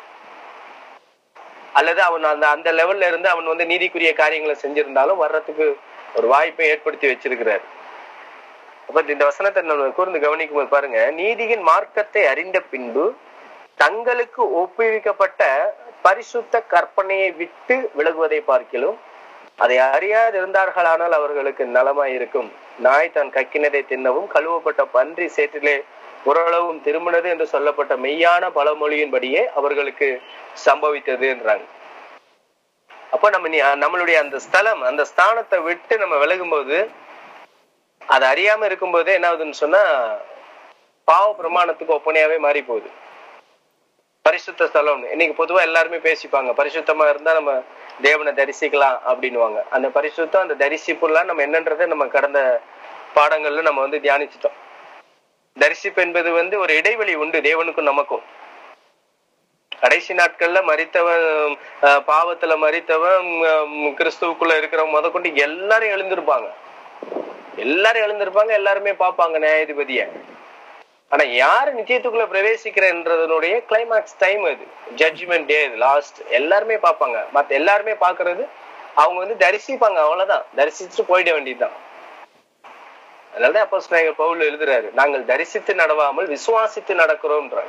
Speaker 1: அல்லது அவன் அந்த அந்த லெவல்ல இருந்து அவன் வந்து நீதிக்குரிய காரியங்களை செஞ்சிருந்தாலும் வர்றதுக்கு ஒரு வாய்ப்பை ஏற்படுத்தி வச்சிருக்கிறாரு அப்ப இந்த வசனத்தை நம்ம கூர்ந்து கவனிக்கும் போது பாருங்க நீதியின் மார்க்கத்தை அறிந்த பின்பு தங்களுக்கு ஒப்புவிக்கப்பட்ட பரிசுத்த கற்பனையை விட்டு விலகுவதை பார்க்கிலும் அதை அறியாது இருந்தார்களானால் அவர்களுக்கு நலமாய் இருக்கும் நாய் தான் கக்கினதை தின்னவும் கழுவப்பட்ட பன்றி சேற்றிலே ஓரளவும் திரும்பினது என்று சொல்லப்பட்ட மெய்யான பழமொழியின்படியே அவர்களுக்கு சம்பவித்தது என்றாங்க அப்ப நம்ம நீ- நம்மளுடைய அந்த ஸ்தலம் அந்த ஸ்தானத்தை விட்டு நம்ம விலகும்போது அது அறியாம இருக்கும்போதே என்ன ஆகுதுன்னு சொன்னா பாவ பிரமாணத்துக்கு ஒப்பனையாவே மாறி போகுது பரிசுத்த ஸ்தலம் இன்னைக்கு பொதுவா எல்லாருமே பேசிப்பாங்க பரிசுத்தமா இருந்தா நம்ம தேவனை தரிசிக்கலாம் அப்படின்னுவாங்க அந்த பரிசுத்தம் அந்த தரிசிப்புலாம் நம்ம என்னன்றதை நம்ம கடந்த பாடங்கள்ல நம்ம வந்து தியானிச்சிட்டோம் தரிசிப்பு என்பது வந்து ஒரு இடைவெளி உண்டு தேவனுக்கும் நமக்கும் கடைசி நாட்கள்ல மறித்தவன் அஹ், பாவத்துல மறித்தவன் உம், கிறிஸ்துவுக்குள்ள இருக்கிறவன் முத கொண்டு எல்லாரும் எழுந்திருப்பாங்க எல்லாரும் எழுந்திருப்பாங்க எல்லாருமே பார்ப்பாங்க நியாயாதிபதிய ஆனா யாரு நிச்சயத்துக்குள்ள பிரவேசிக்கிறன்றதனுடைய கிளைமாக்ஸ் டைம் அது ஜட்ஜ்மெண்ட் டே லாஸ்ட் எல்லாருமே பார்ப்பாங்க மத்த எல்லாருமே பாக்குறது அவங்க வந்து தரிசிப்பாங்க அவ்வளவுதான் தரிசிச்சுட்டு போயிட வேண்டியதுதான் அதனாலதான் அப்போ பவுல் எழுதுறாரு நாங்கள் தரிசித்து நடவாமல் விசுவாசித்து நடக்கிறோம்ன்றாங்க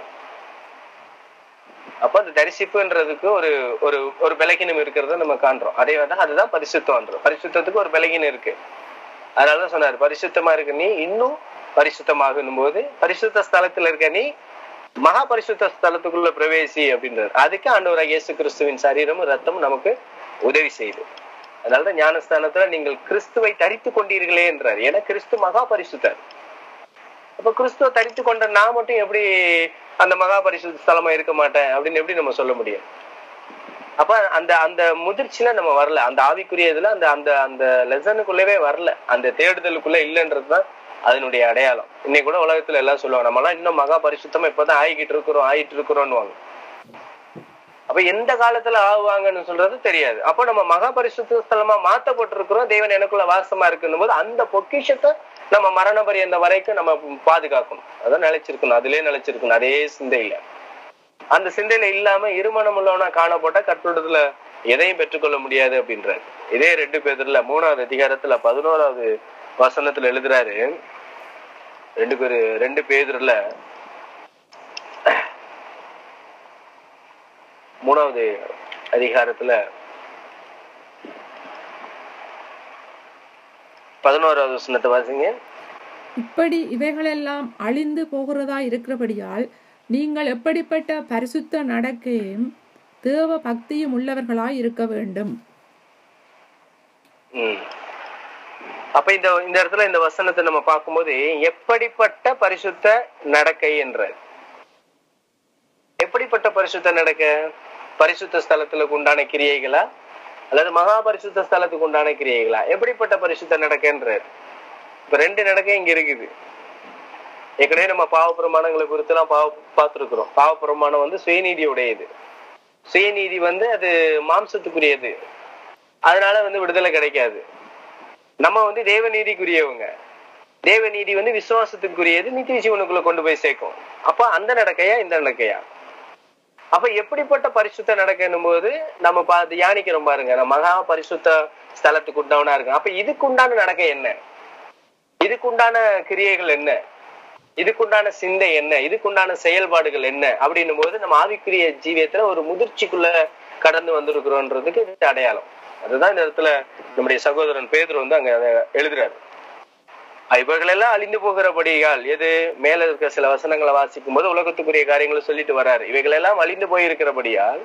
Speaker 1: அப்ப அந்த தரிசிப்புன்றதுக்கு ஒரு ஒரு ஒரு பலகீனம் இருக்கிறத நம்ம காண்றோம் அதே தான் அதுதான் பரிசுத்தம்ன்றோம் பரிசுத்தத்துக்கு ஒரு பலகீனம் இருக்கு அதனாலதான் சொன்னாரு பரிசுத்தமா இருக்க நீ இன்னும் பரிசுத்தமாகணும் போது பரிசுத்த ஸ்தலத்துல இருக்க நீ மகா பரிசுத்த ஸ்தலத்துக்குள்ள பிரவேசி அப்படின்றாரு அதுக்கு ஆண்டவராக இயேசு கிறிஸ்துவின் சரீரமும் ரத்தமும் நமக்கு உதவி செய்யுது அதனாலதான் ஞானஸ்தானத்துல நீங்கள் கிறிஸ்துவை தரித்து கொண்டீர்களே என்றார் ஏன்னா கிறிஸ்து மகா பரிசுத்தர் அப்ப கிறிஸ்துவ தரித்து கொண்ட நான் மட்டும் எப்படி அந்த மகா பரிசுத்த ஸ்தலமா இருக்க மாட்டேன் அப்படின்னு எப்படி நம்ம சொல்ல முடியும் அப்ப அந்த அந்த முதிர்ச்சியில நம்ம வரல அந்த ஆவிக்குரிய இதுல அந்த அந்த அந்த லெசனுக்குள்ளவே வரல அந்த தேடுதலுக்குள்ள இல்லைன்றதுதான் அதனுடைய அடையாளம் இன்னைக்கு கூட உலகத்துல எல்லாம் சொல்லுவாங்க நம்ம எல்லாம் இன்னும் மகா பரிசுத்தமா இப்பதான் ஆகிட்டு இருக்கிறோம் ஆகிட்டு இருக்கிறோம்னுவாங்க அப்ப எந்த காலத்துல ஆகுவாங்கன்னு சொல்றது தெரியாது அப்ப நம்ம மகா பரிசுத்த ஸ்தலமா மாத்தப்பட்டிருக்கிறோம் தேவன் எனக்குள்ள வாசமா இருக்குன்னும் போது அந்த பொக்கிஷத்தை நம்ம மரண பரியந்த வரைக்கும் நம்ம பாதுகாக்கணும் அதான் நிலைச்சிருக்கணும் அதிலே நிலைச்சிருக்கணும் அதே சிந்தையில அந்த சிந்தையில இல்லாம இருமணம் உள்ளவனா காணப்பட்ட கட்டுடத்துல எதையும் பெற்றுக்கொள்ள முடியாது அப்படின்றாரு இதே ரெண்டு பேர்ல மூணாவது அதிகாரத்துல பதினோராவது வசனத்துல எழுதுறாரு ரெண்டு பேரு ரெண்டு பேர்ல மூணாவது அதிகாரத்துல பதினோராவது வசனத்தை வாசிங்க
Speaker 3: இப்படி இவைகளெல்லாம் அழிந்து போகிறதா இருக்கிறபடியால் நீங்கள் எப்படிப்பட்ட பரிசுத்த நடக்கையும் தேவ பக்தியும் உள்ளவர்களாய் இருக்க வேண்டும்
Speaker 1: ம். அப்ப இந்த இந்த இடத்துல இந்த வசனத்தை நம்ம பார்க்கும்போது எப்படிப்பட்ட பரிசுத்த நடக்கை என்ற எப்படிப்பட்ட பரிசுத்த நடக்க பரிசுத்த ஸ்தலத்துக்கு உண்டான கிரியைகளா அல்லது மகா பரிசுத்த ஸ்தலத்துக்கு உண்டான கிரியைகளா எப்படிப்பட்ட பரிசுத்த நடக்கைன்றார் இப்ப ரெண்டு நடக்கை இங்க இருக்குது ஏற்கனவே நம்ம பாவ பிரமாணங்களை குறித்து எல்லாம் பாவ பார்த்திருக்கிறோம் பாவ பிரமாணம் வந்து சுயநீதியுடையது சுயநீதி வந்து அது மாம்சத்துக்குரியது அதனால வந்து விடுதலை கிடைக்காது நம்ம வந்து தேவநீதிக்குரியவங்க தேவநீதி வந்து விசுவாசத்துக்குரியது நித்திய ஜீவனுக்குள்ள கொண்டு போய் சேர்க்கும் அப்ப அந்த நடக்கையா இந்த நடக்கையா அப்ப எப்படிப்பட்ட பரிசுத்த நடக்கணும் போது நம்ம பா தியானிக்கிறோம் பாருங்க நம்ம மகா பரிசுத்த ஸ்தலத்துக்கு உண்டாவனா இருக்கு அப்ப இதுக்குண்டான நடக்கை என்ன இதுக்குண்டான கிரியைகள் என்ன இதுக்குண்டான சிந்தை என்ன இதுக்குண்டான செயல்பாடுகள் என்ன அப்படின்னும் போது நம்ம ஆவிக்குரிய ஜீவியத்துல ஒரு முதிர்ச்சிக்குள்ள கடந்து வந்திருக்கிறோன்றதுக்கு இது அடையாளம் அதுதான் இந்த இடத்துல நம்முடைய சகோதரன் பேதுரு வந்து அங்க அதை எழுதுறாரு இவர்களெல்லாம் அழிந்து போகிறபடியால் எது மேல இருக்க சில வசனங்களை வாசிக்கும் போது உலகத்துக்குரிய காரியங்களை சொல்லிட்டு வர்றாரு இவைகளெல்லாம் அழிந்து போயிருக்கிறபடியால்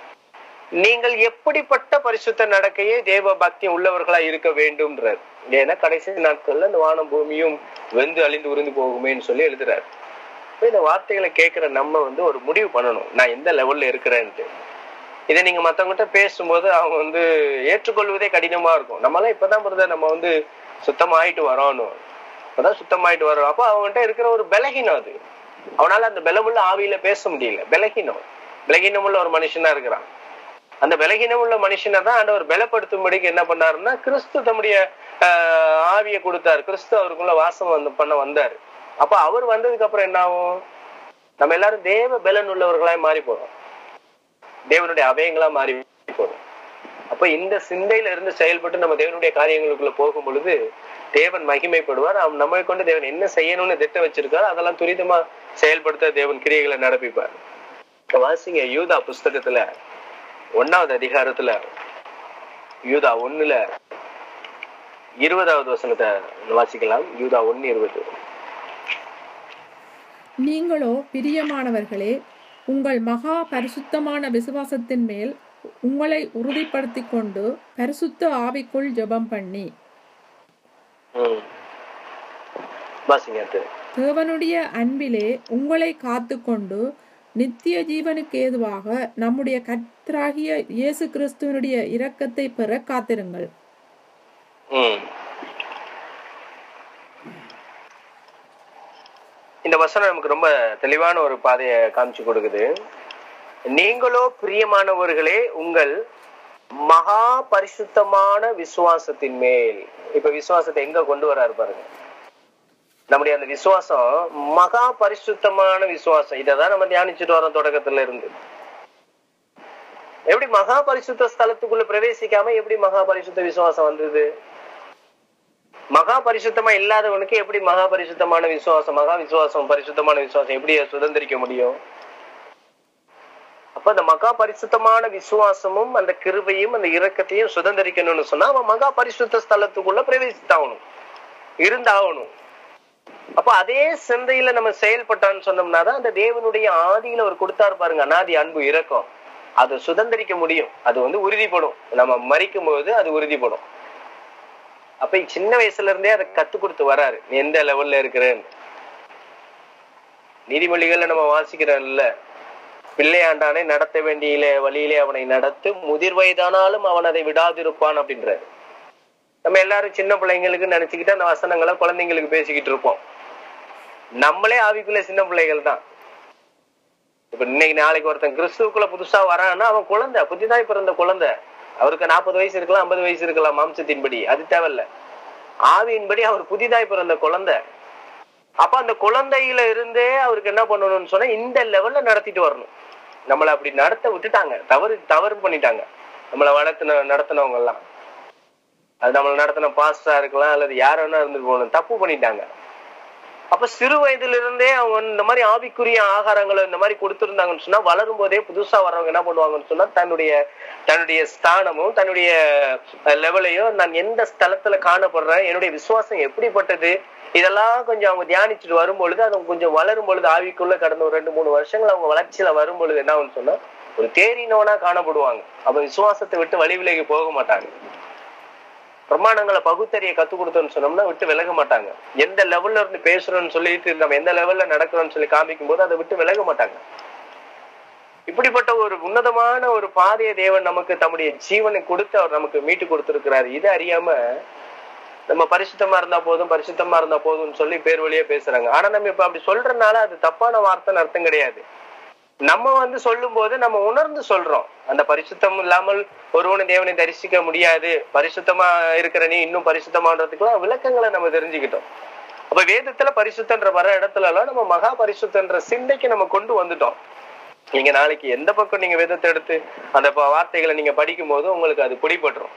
Speaker 1: நீங்கள் எப்படிப்பட்ட பரிசுத்த நடக்கையே தேவ பக்தி உள்ளவர்களா இருக்க வேண்டும்ன்றார் ஏன்னா கடைசி நாட்கள்ல இந்த வானம் பூமியும் வெந்து அழிந்து உறிந்து போகுமேன்னு சொல்லி எழுதுறாரு இப்ப இந்த வார்த்தைகளை கேட்கிற நம்ம வந்து ஒரு முடிவு பண்ணணும் நான் எந்த லெவல்ல இருக்கிறேன்ட்டு இதை நீங்க மத்தவங்ககிட்ட பேசும்போது அவங்க வந்து ஏற்றுக்கொள்வதே கடினமா இருக்கும் நம்மளாம் இப்பதான் பிரதர் நம்ம வந்து சுத்தமாயிட்டு வரோன்னு இப்பதான் சுத்தமாயிட்டு வரோம் அப்போ அவங்ககிட்ட இருக்கிற ஒரு பலகீனம் அது அவனால அந்த பலமுள்ள ஆவியில பேச முடியல பலகீனம் பலகீனமுள்ள ஒரு மனுஷனா இருக்கிறான் அந்த பலகீனம் உள்ள மனுஷனை தான் ஆண்டவர் பலப்படுத்தும்படிக்கு என்ன பண்ணாருன்னா கிறிஸ்து தம்முடைய ஆஹ், ஆவியை கொடுத்தாரு கிறிஸ்து அவருக்குள்ள வாசம் வந்து பண்ண வந்தாரு அப்ப அவர் வந்ததுக்கு அப்புறம் என்ன ஆகும் நம்ம எல்லாரும் தேவ பலன் உள்ளவர்களாய் மாறி போறோம் தேவனுடைய அவயங்களா மாறி போறோம் அப்ப இந்த சிந்தையில இருந்து செயல்பட்டு நம்ம தேவனுடைய காரியங்களுக்குள்ள போகும் பொழுது தேவன் மகிமைப்படுவார் அவன் நம்மை கொண்டு தேவன் என்ன செய்யணும்னு திட்டம் வச்சிருக்காரு அதெல்லாம் துரிதமா செயல்படுத்த தேவன் கிரியைகளை நடப்பிப்பார் இப்ப வாசிங்க யூதா புஸ்தகத்துல ஒன்னாவது அதிகாரத்துல யூதா ஒண்ணுல இருபதாவது வசனத்தை வாசிக்கலாம் யூதா ஒன்னு இருபது
Speaker 3: நீங்களோ பிரியமானவர்களே உங்கள் மகா பரிசுத்தமான விசுவாசத்தின் மேல் உங்களை உறுதிப்படுத்திக் கொண்டு பரிசுத்த ஆவிக்குள் ஜெபம் பண்ணி
Speaker 1: ம். வாசிங்க அடுத்து.
Speaker 3: தேவனுடைய அன்பிலே உங்களை காத்துக்கொண்டு நித்திய ஜீவனுக்கு ஏதுவாக நம்முடைய கர்த்தராகிய இயேசு கிறிஸ்துவனுடைய இரக்கத்தை பெற காத்திருங்கள்
Speaker 1: ம். இந்த வசனம் நமக்கு ரொம்ப தெளிவான ஒரு பாதையை காமிச்சு கொடுக்குது நீங்களோ பிரியமானவர்களே உங்கள் மகா பரிசுத்தமான விசுவாசத்தின் மேல் இப்ப விசுவாசத்தை எங்க கொண்டு வராரு பாருங்க நம்முடைய அந்த விசுவாசம் மகா பரிசுத்தமான விசுவாசம் இததான் நம்ம தியானிச்சுட்டு வரோம் தொடக்கத்துல இருந்து எப்படி மகா பரிசுத்த ஸ்தலத்துக்குள்ள பிரவேசிக்காம எப்படி மகா பரிசுத்த விசுவாசம் வந்தது மகா பரிசுத்தமா இல்லாதவனுக்கு எப்படி மகா பரிசுத்தமான விசுவாசம் மகா விசுவாசம் பரிசுத்தமான விசுவாசம் எப்படி சுதந்திரிக்க முடியும் அப்ப அந்த மகா பரிசுத்தமான விசுவாசமும் அந்த கிருபையும் அந்த இரக்கத்தையும் சுதந்திரிக்கணும்னு சொன்னா அவன் மகா பரிசுத்த ஸ்தலத்துக்குள்ள பிரவேசித்தாகணும் இருந்தாகணும் அப்ப அதே சிந்தையில நம்ம செயல்பட்டான்னு சொன்னோம்னா தான் அந்த தேவனுடைய ஆதியில அவர் கொடுத்தாரு பாருங்க அனாதி அன்பு இரக்கம் அது சுதந்திரிக்க முடியும் அது வந்து உறுதிப்படும் நம்ம மறிக்கும் போது அது உறுதிப்படும் அப்ப சின்ன வயசுல இருந்தே அதை கத்து கொடுத்து வராரு நீ எந்த லெவல்ல இருக்கிறேன்னு நீதிமொழிகள்ல நம்ம வாசிக்கிறோம்ல பிள்ளையாண்டானை நடத்த வேண்டிய வழியிலே அவனை நடத்து முதிர் வயதானாலும் அவன் அதை விடாதிருப்பான் அப்படின்றாரு நம்ம எல்லாரும் சின்ன பிள்ளைங்களுக்கு நினைச்சுக்கிட்டு அந்த வசனங்களை குழந்தைங்களுக்கு பேசிக்கிட்டு இருப்போம் நம்மளே ஆவிக்குள்ள சின்ன பிள்ளைகள் தான் இப்ப இன்னைக்கு நாளைக்கு ஒருத்தன் கிறிஸ்துவுக்குள்ள புதுசா வரான்னா அவன் குழந்தை புதிதாய் பிறந்த குழந்தை அவருக்கு நாற்பது வயசு இருக்கலாம் ஐம்பது வயசு இருக்கலாம் மாம்சத்தின்படி அது தேவையில்ல ஆவியின்படி அவர் புதிதாய் பிறந்த குழந்தை அப்ப அந்த குழந்தையில இருந்தே அவருக்கு என்ன பண்ணணும்னு சொன்னா இந்த லெவல்ல நடத்திட்டு வரணும் நம்மளை அப்படி நடத்த விட்டுட்டாங்க தவறு தவறு பண்ணிட்டாங்க நம்மளை வளர்த்துன நடத்தினவங்க எல்லாம் அது நம்மளை நடத்தின பாஸ்டா இருக்கலாம் அல்லது யார் வேணா இருந்துட்டு போகணும் தப்பு பண்ணிட்டாங்க அப்ப சிறு வயதுல இருந்தே அவங்க இந்த மாதிரி ஆவிக்குரிய ஆகாரங்களை இந்த மாதிரி கொடுத்திருந்தாங்கன்னு சொன்னா வளரும் போதே புதுசா வர்றவங்க என்ன பண்ணுவாங்கன்னு சொன்னா தன்னுடைய தன்னுடைய ஸ்தானமும் தன்னுடைய லெவலையும் நான் எந்த ஸ்தலத்துல காணப்படுறேன் என்னுடைய விசுவாசம் எப்படிப்பட்டது இதெல்லாம் கொஞ்சம் அவங்க தியானிச்சுட்டு வரும் பொழுது அது கொஞ்சம் வளரும் பொழுது ஆவிக்குள்ள கடந்த ஒரு ரெண்டு மூணு வருஷங்கள் அவங்க வளர்ச்சியில வரும் பொழுது என்ன ஆகும்னு சொன்னா ஒரு தேறினவனா காணப்படுவாங்க அப்ப விசுவாசத்தை விட்டு வழி விலகி போக மாட்டாங்க பிரமாணங்களை பகுத்தறிய கத்து கொடுத்தோம்னு சொன்னோம்னா விட்டு விலக மாட்டாங்க எந்த லெவல்ல இருந்து பேசுறோம்னு சொல்லிட்டு நம்ம எந்த லெவல்ல நடக்கிறோம்னு சொல்லி காமிக்கும் போது அதை விட்டு விலக மாட்டாங்க இப்படிப்பட்ட ஒரு உன்னதமான ஒரு பாதைய தேவன் நமக்கு தம்முடைய ஜீவனை கொடுத்து அவர் நமக்கு மீட்டு கொடுத்திருக்கிறாரு இதை அறியாம நம்ம பரிசுத்தமா இருந்தா போதும் பரிசுத்தமா இருந்தா போதும்னு சொல்லி பேர் வழியா பேசுறாங்க ஆனா நம்ம இப்ப அப்படி சொல்றதுனால அது தப்பான வார்த்தைன்னு அர்த்தம் கிடையாது நம்ம வந்து சொல்லும் போது நம்ம உணர்ந்து சொல்றோம் அந்த பரிசுத்தம் இல்லாமல் ஒருவனை தேவனை தரிசிக்க முடியாது பரிசுத்தமா இருக்கிற நீ இன்னும் பரிசுத்தமான்றதுக்குலாம் விளக்கங்களை நம்ம தெரிஞ்சுக்கிட்டோம் அப்ப வேதத்துல பரிசுத்தன்ற வர இடத்துல எல்லாம் நம்ம மகா பரிசுத்தன்ற சிந்தைக்கு நம்ம கொண்டு வந்துட்டோம் நீங்க நாளைக்கு எந்த பக்கம் நீங்க வேதத்தை எடுத்து அந்த ப- வார்த்தைகளை நீங்க படிக்கும் போது உங்களுக்கு அது பிடிபட்டுரும்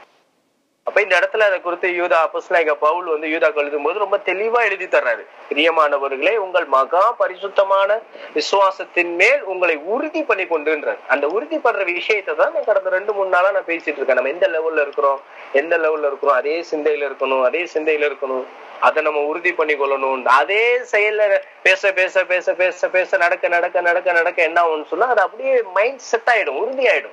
Speaker 1: அப்ப இந்த இடத்துல அதை குறித்து யூதா அப்போஸ்தலனாகிய பவுல் வந்து யூதா எழுதும் போது ரொம்ப தெளிவா எழுதி தர்றாரு பிரியமானவர்களே உங்கள் மகா பரிசுத்தமான விசுவாசத்தின் மேல் உங்களை உறுதி பண்ணி கொண்டுன்றார் அந்த உறுதி பண்ற விஷயத்தை தான் நான் கடந்த ரெண்டு மூணு நாளா நான் பேசிட்டு இருக்கேன் நம்ம எந்த லெவல்ல இருக்கிறோம் எந்த லெவல்ல இருக்கிறோம் அதே சிந்தையில இருக்கணும் அதே சிந்தையில இருக்கணும் அதை நம்ம உறுதி பண்ணி கொள்ளணும் அதே செயல்ல பேச பேச பேச பேச பேச நடக்க நடக்க நடக்க நடக்க என்ன ஆகும்னு சொன்னா அது அப்படியே மைண்ட் செட் ஆயிடும் உறுதி ஆயிடும்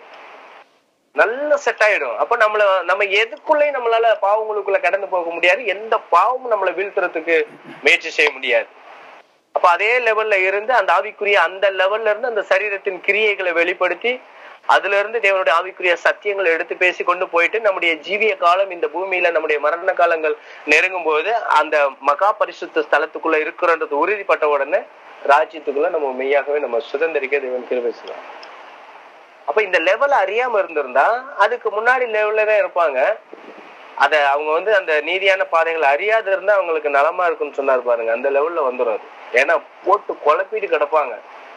Speaker 1: நல்ல செட் ஆயிடும் அப்ப நம்மள நம்ம எதுக்குள்ளயும் நம்மளால பாவங்களுக்குள்ள கடந்து போக முடியாது எந்த பாவமும் நம்மளை வீழ்த்துறதுக்கு முயற்சி செய்ய முடியாது அப்ப அதே லெவல்ல இருந்து அந்த ஆவிக்குரிய அந்த லெவல்ல இருந்து அந்த சரீரத்தின் கிரியைகளை வெளிப்படுத்தி அதுல இருந்து தேவனுடைய ஆவிக்குரிய சத்தியங்களை எடுத்து பேசி கொண்டு போயிட்டு நம்முடைய ஜீவிய காலம் இந்த பூமியில நம்முடைய மரண காலங்கள் நெருங்கும் போது அந்த மகா பரிசுத்த ஸ்தலத்துக்குள்ள இருக்கிறன்றது உறுதிப்பட்ட உடனே ராஜ்யத்துக்குள்ள நம்ம மெய்யாகவே நம்ம சுதந்திரிக்க தேவன் கிருபை செய்வார் அப்ப இந்த லெவல் அறியாம இருந்திருந்தா அதுக்கு முன்னாடி லெவல்ல தான் இருப்பாங்க அத அவங்க வந்து அந்த நீதியான பாதைகளை அறியாத இருந்தா அவங்களுக்கு நலமா இருக்குன்னு சொன்னார் பாருங்க அந்த லெவல்ல வந்துடும் அது ஏன்னா போட்டு குழப்பிட்டு கிடப்பாங்க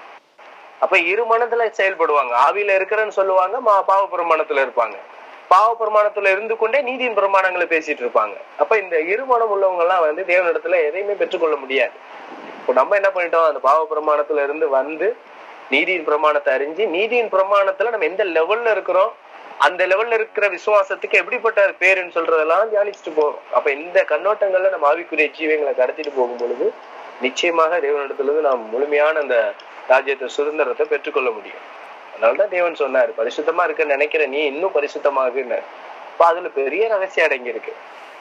Speaker 1: அப்ப இரு மனத்துல செயல்படுவாங்க ஆவியில இருக்கிறேன்னு சொல்லுவாங்க மா- பாவ பிரமாணத்துல இருப்பாங்க பாவ பிரமாணத்துல இருந்து கொண்டே நீதியின் பிரமாணங்களை பேசிட்டு இருப்பாங்க அப்ப இந்த இருமனம் உள்ளவங்க எல்லாம் வந்து தேவனிடத்துல எதையுமே பெற்றுக்கொள்ள முடியாது இப்போ நம்ம என்ன பண்ணிட்டோம் அந்த பாவ பிரமாணத்துல இருந்து வந்து நீதியின் பிரமாணத்தை அறிஞ்சு நீதியின் பிரமாணத்துல நம்ம எந்த லெவல்ல இருக்கிறோம் அந்த லெவல்ல இருக்கிற விசுவாசத்துக்கு எப்படிப்பட்ட பேருன்னு சொல்றதெல்லாம் தியானிச்சுட்டு போறோம் அப்ப இந்த கண்ணோட்டங்கள்ல நம்ம ஆவிக்குரிய ஜீவங்களை கடத்திட்டு போகும் பொழுது நிச்சயமாக தேவனிடத்துல இருந்து நாம் முழுமையான அந்த ராஜ்யத்தை சுதந்திரத்தை பெற்றுக்கொள்ள முடியும் அதனாலதான் தேவன் சொன்னாரு பரிசுத்தமா இருக்க நினைக்கிற நீ இன்னும் பரிசுத்தமாகுன்னு அப்ப அதுல பெரிய ரகசியம் அடங்கி இருக்கு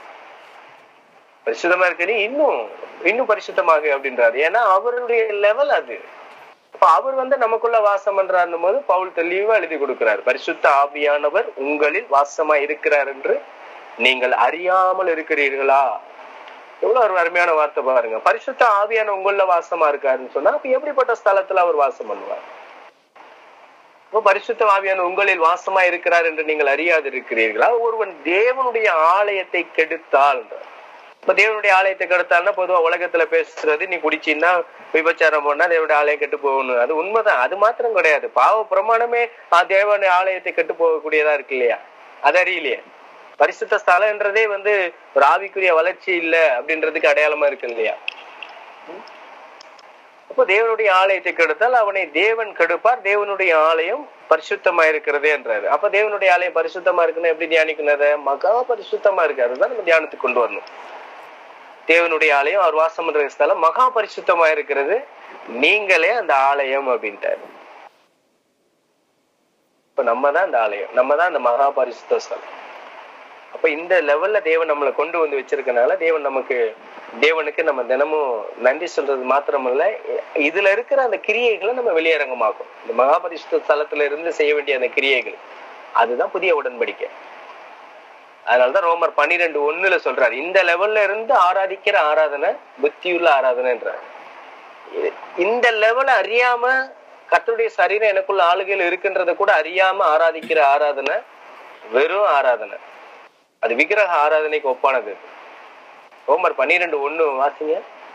Speaker 1: பரிசுத்தமா இருக்க நீ இன்னும் இன்னும் பரிசுத்தமாகு அப்படின்றாரு ஏன்னா அவருடைய லெவல் அது அப்ப அவர் வந்து நமக்குள்ள வாசம் பண்றாருன்னும் போது பவுல் தெளிவா எழுதி கொடுக்கிறார் பரிசுத்த ஆவியானவர் உங்களில் வாசமா இருக்கிறார் என்று நீங்கள் அறியாமல் இருக்கிறீர்களா எவ்வளவு ஒரு அருமையான வார்த்தை பாருங்க பரிசுத்த ஆவியான உங்கள வாசமா இருக்காருன்னு சொன்னா அப்ப எப்படிப்பட்ட ஸ்தலத்துல அவர் வாசம் பண்ணுவார் அப்ப பரிசுத்த ஆவியான உங்களில் வாசமா இருக்கிறார் என்று நீங்கள் அறியாது இருக்கிறீர்களா ஒருவன் தேவனுடைய ஆலயத்தை கெடுத்தால் இப்ப தேவனுடைய ஆலயத்தை கெடுத்தால்னா பொதுவா உலகத்துல பேசுறது நீ குடிச்சீன்னா விபச்சாரம் பண்ணா தேவனுடைய ஆலயம் கெட்டு போகணும் அது உண்மைதான் அது மாத்திரம் கிடையாது பாவ பிரமாணமே ஆ, தேவனுடைய ஆலயத்தை கெட்டு போகக்கூடியதா இருக்கு இல்லையா அது அறியலையே பரிசுத்த ஸ்தலம்ன்றதே வந்து ஒரு ஆவிக்குரிய வளர்ச்சி இல்ல அப்படின்றதுக்கு அடையாளமா இருக்கு இல்லையா அப்போ தேவனுடைய ஆலயத்தை கெடுத்தால் அவனை தேவன் கெடுப்பார் தேவனுடைய ஆலயம் பரிசுத்தமா இருக்கிறதே என்றாரு அப்ப தேவனுடைய ஆலயம் பரிசுத்தமா இருக்குன்னு எப்படி தியானிக்கணும் அதை மகா பரிசுத்தமா இருக்கு அதுதான் நம்ம தியானத்துக்கு கொண்டு வரணும் தேவனுடைய ஆலயம் அவர் வாசம் பண்ற ஸ்தலம் மகா பரிசுத்தமா இருக்கிறது நீங்களே அந்த ஆலயம் அப்படின்ட்டாரு இப்ப நம்ம தான் அந்த ஆலயம் நம்ம தான் அந்த மகா பரிசுத்த ஸ்தலம் அப்ப இந்த லெவல்ல தேவன் நம்மளை கொண்டு வந்து வச்சிருக்கனால தேவன் நமக்கு தேவனுக்கு நம்ம தினமும் நன்றி சொல்றது மாத்திரமல்ல இதுல இருக்கிற அந்த கிரியைகளை நம்ம வெளியரங்கமாக்கும் இந்த மகாபரிசுத்த ஸ்தலத்துல இருந்து செய்ய வேண்டிய அந்த கிரியைகள் அதுதான் புதிய உடன்படிக்கை அதனாலதான் ரோமர் பன்னிரெண்டு ஒண்ணுல சொல்றாரு இந்த லெவல்ல இருந்து ஆராதிக்கிற ஆராதனை புத்தியுள்ள ஆராதனைன்றார் இது- இந்த லெவல அறியாம கர்த்தருடைய சரீரம் எனக்குள்ள ஆளுகையில் இருக்குன்றத கூட அறியாம ஆராதிக்கிற ஆராதனை வெறும் ஆராதனை அது விக்கிரக ஆராதனைக்கு ஒப்பானது ரோமர் பன்னிரெண்டு ஒண்ணு வாசிங்க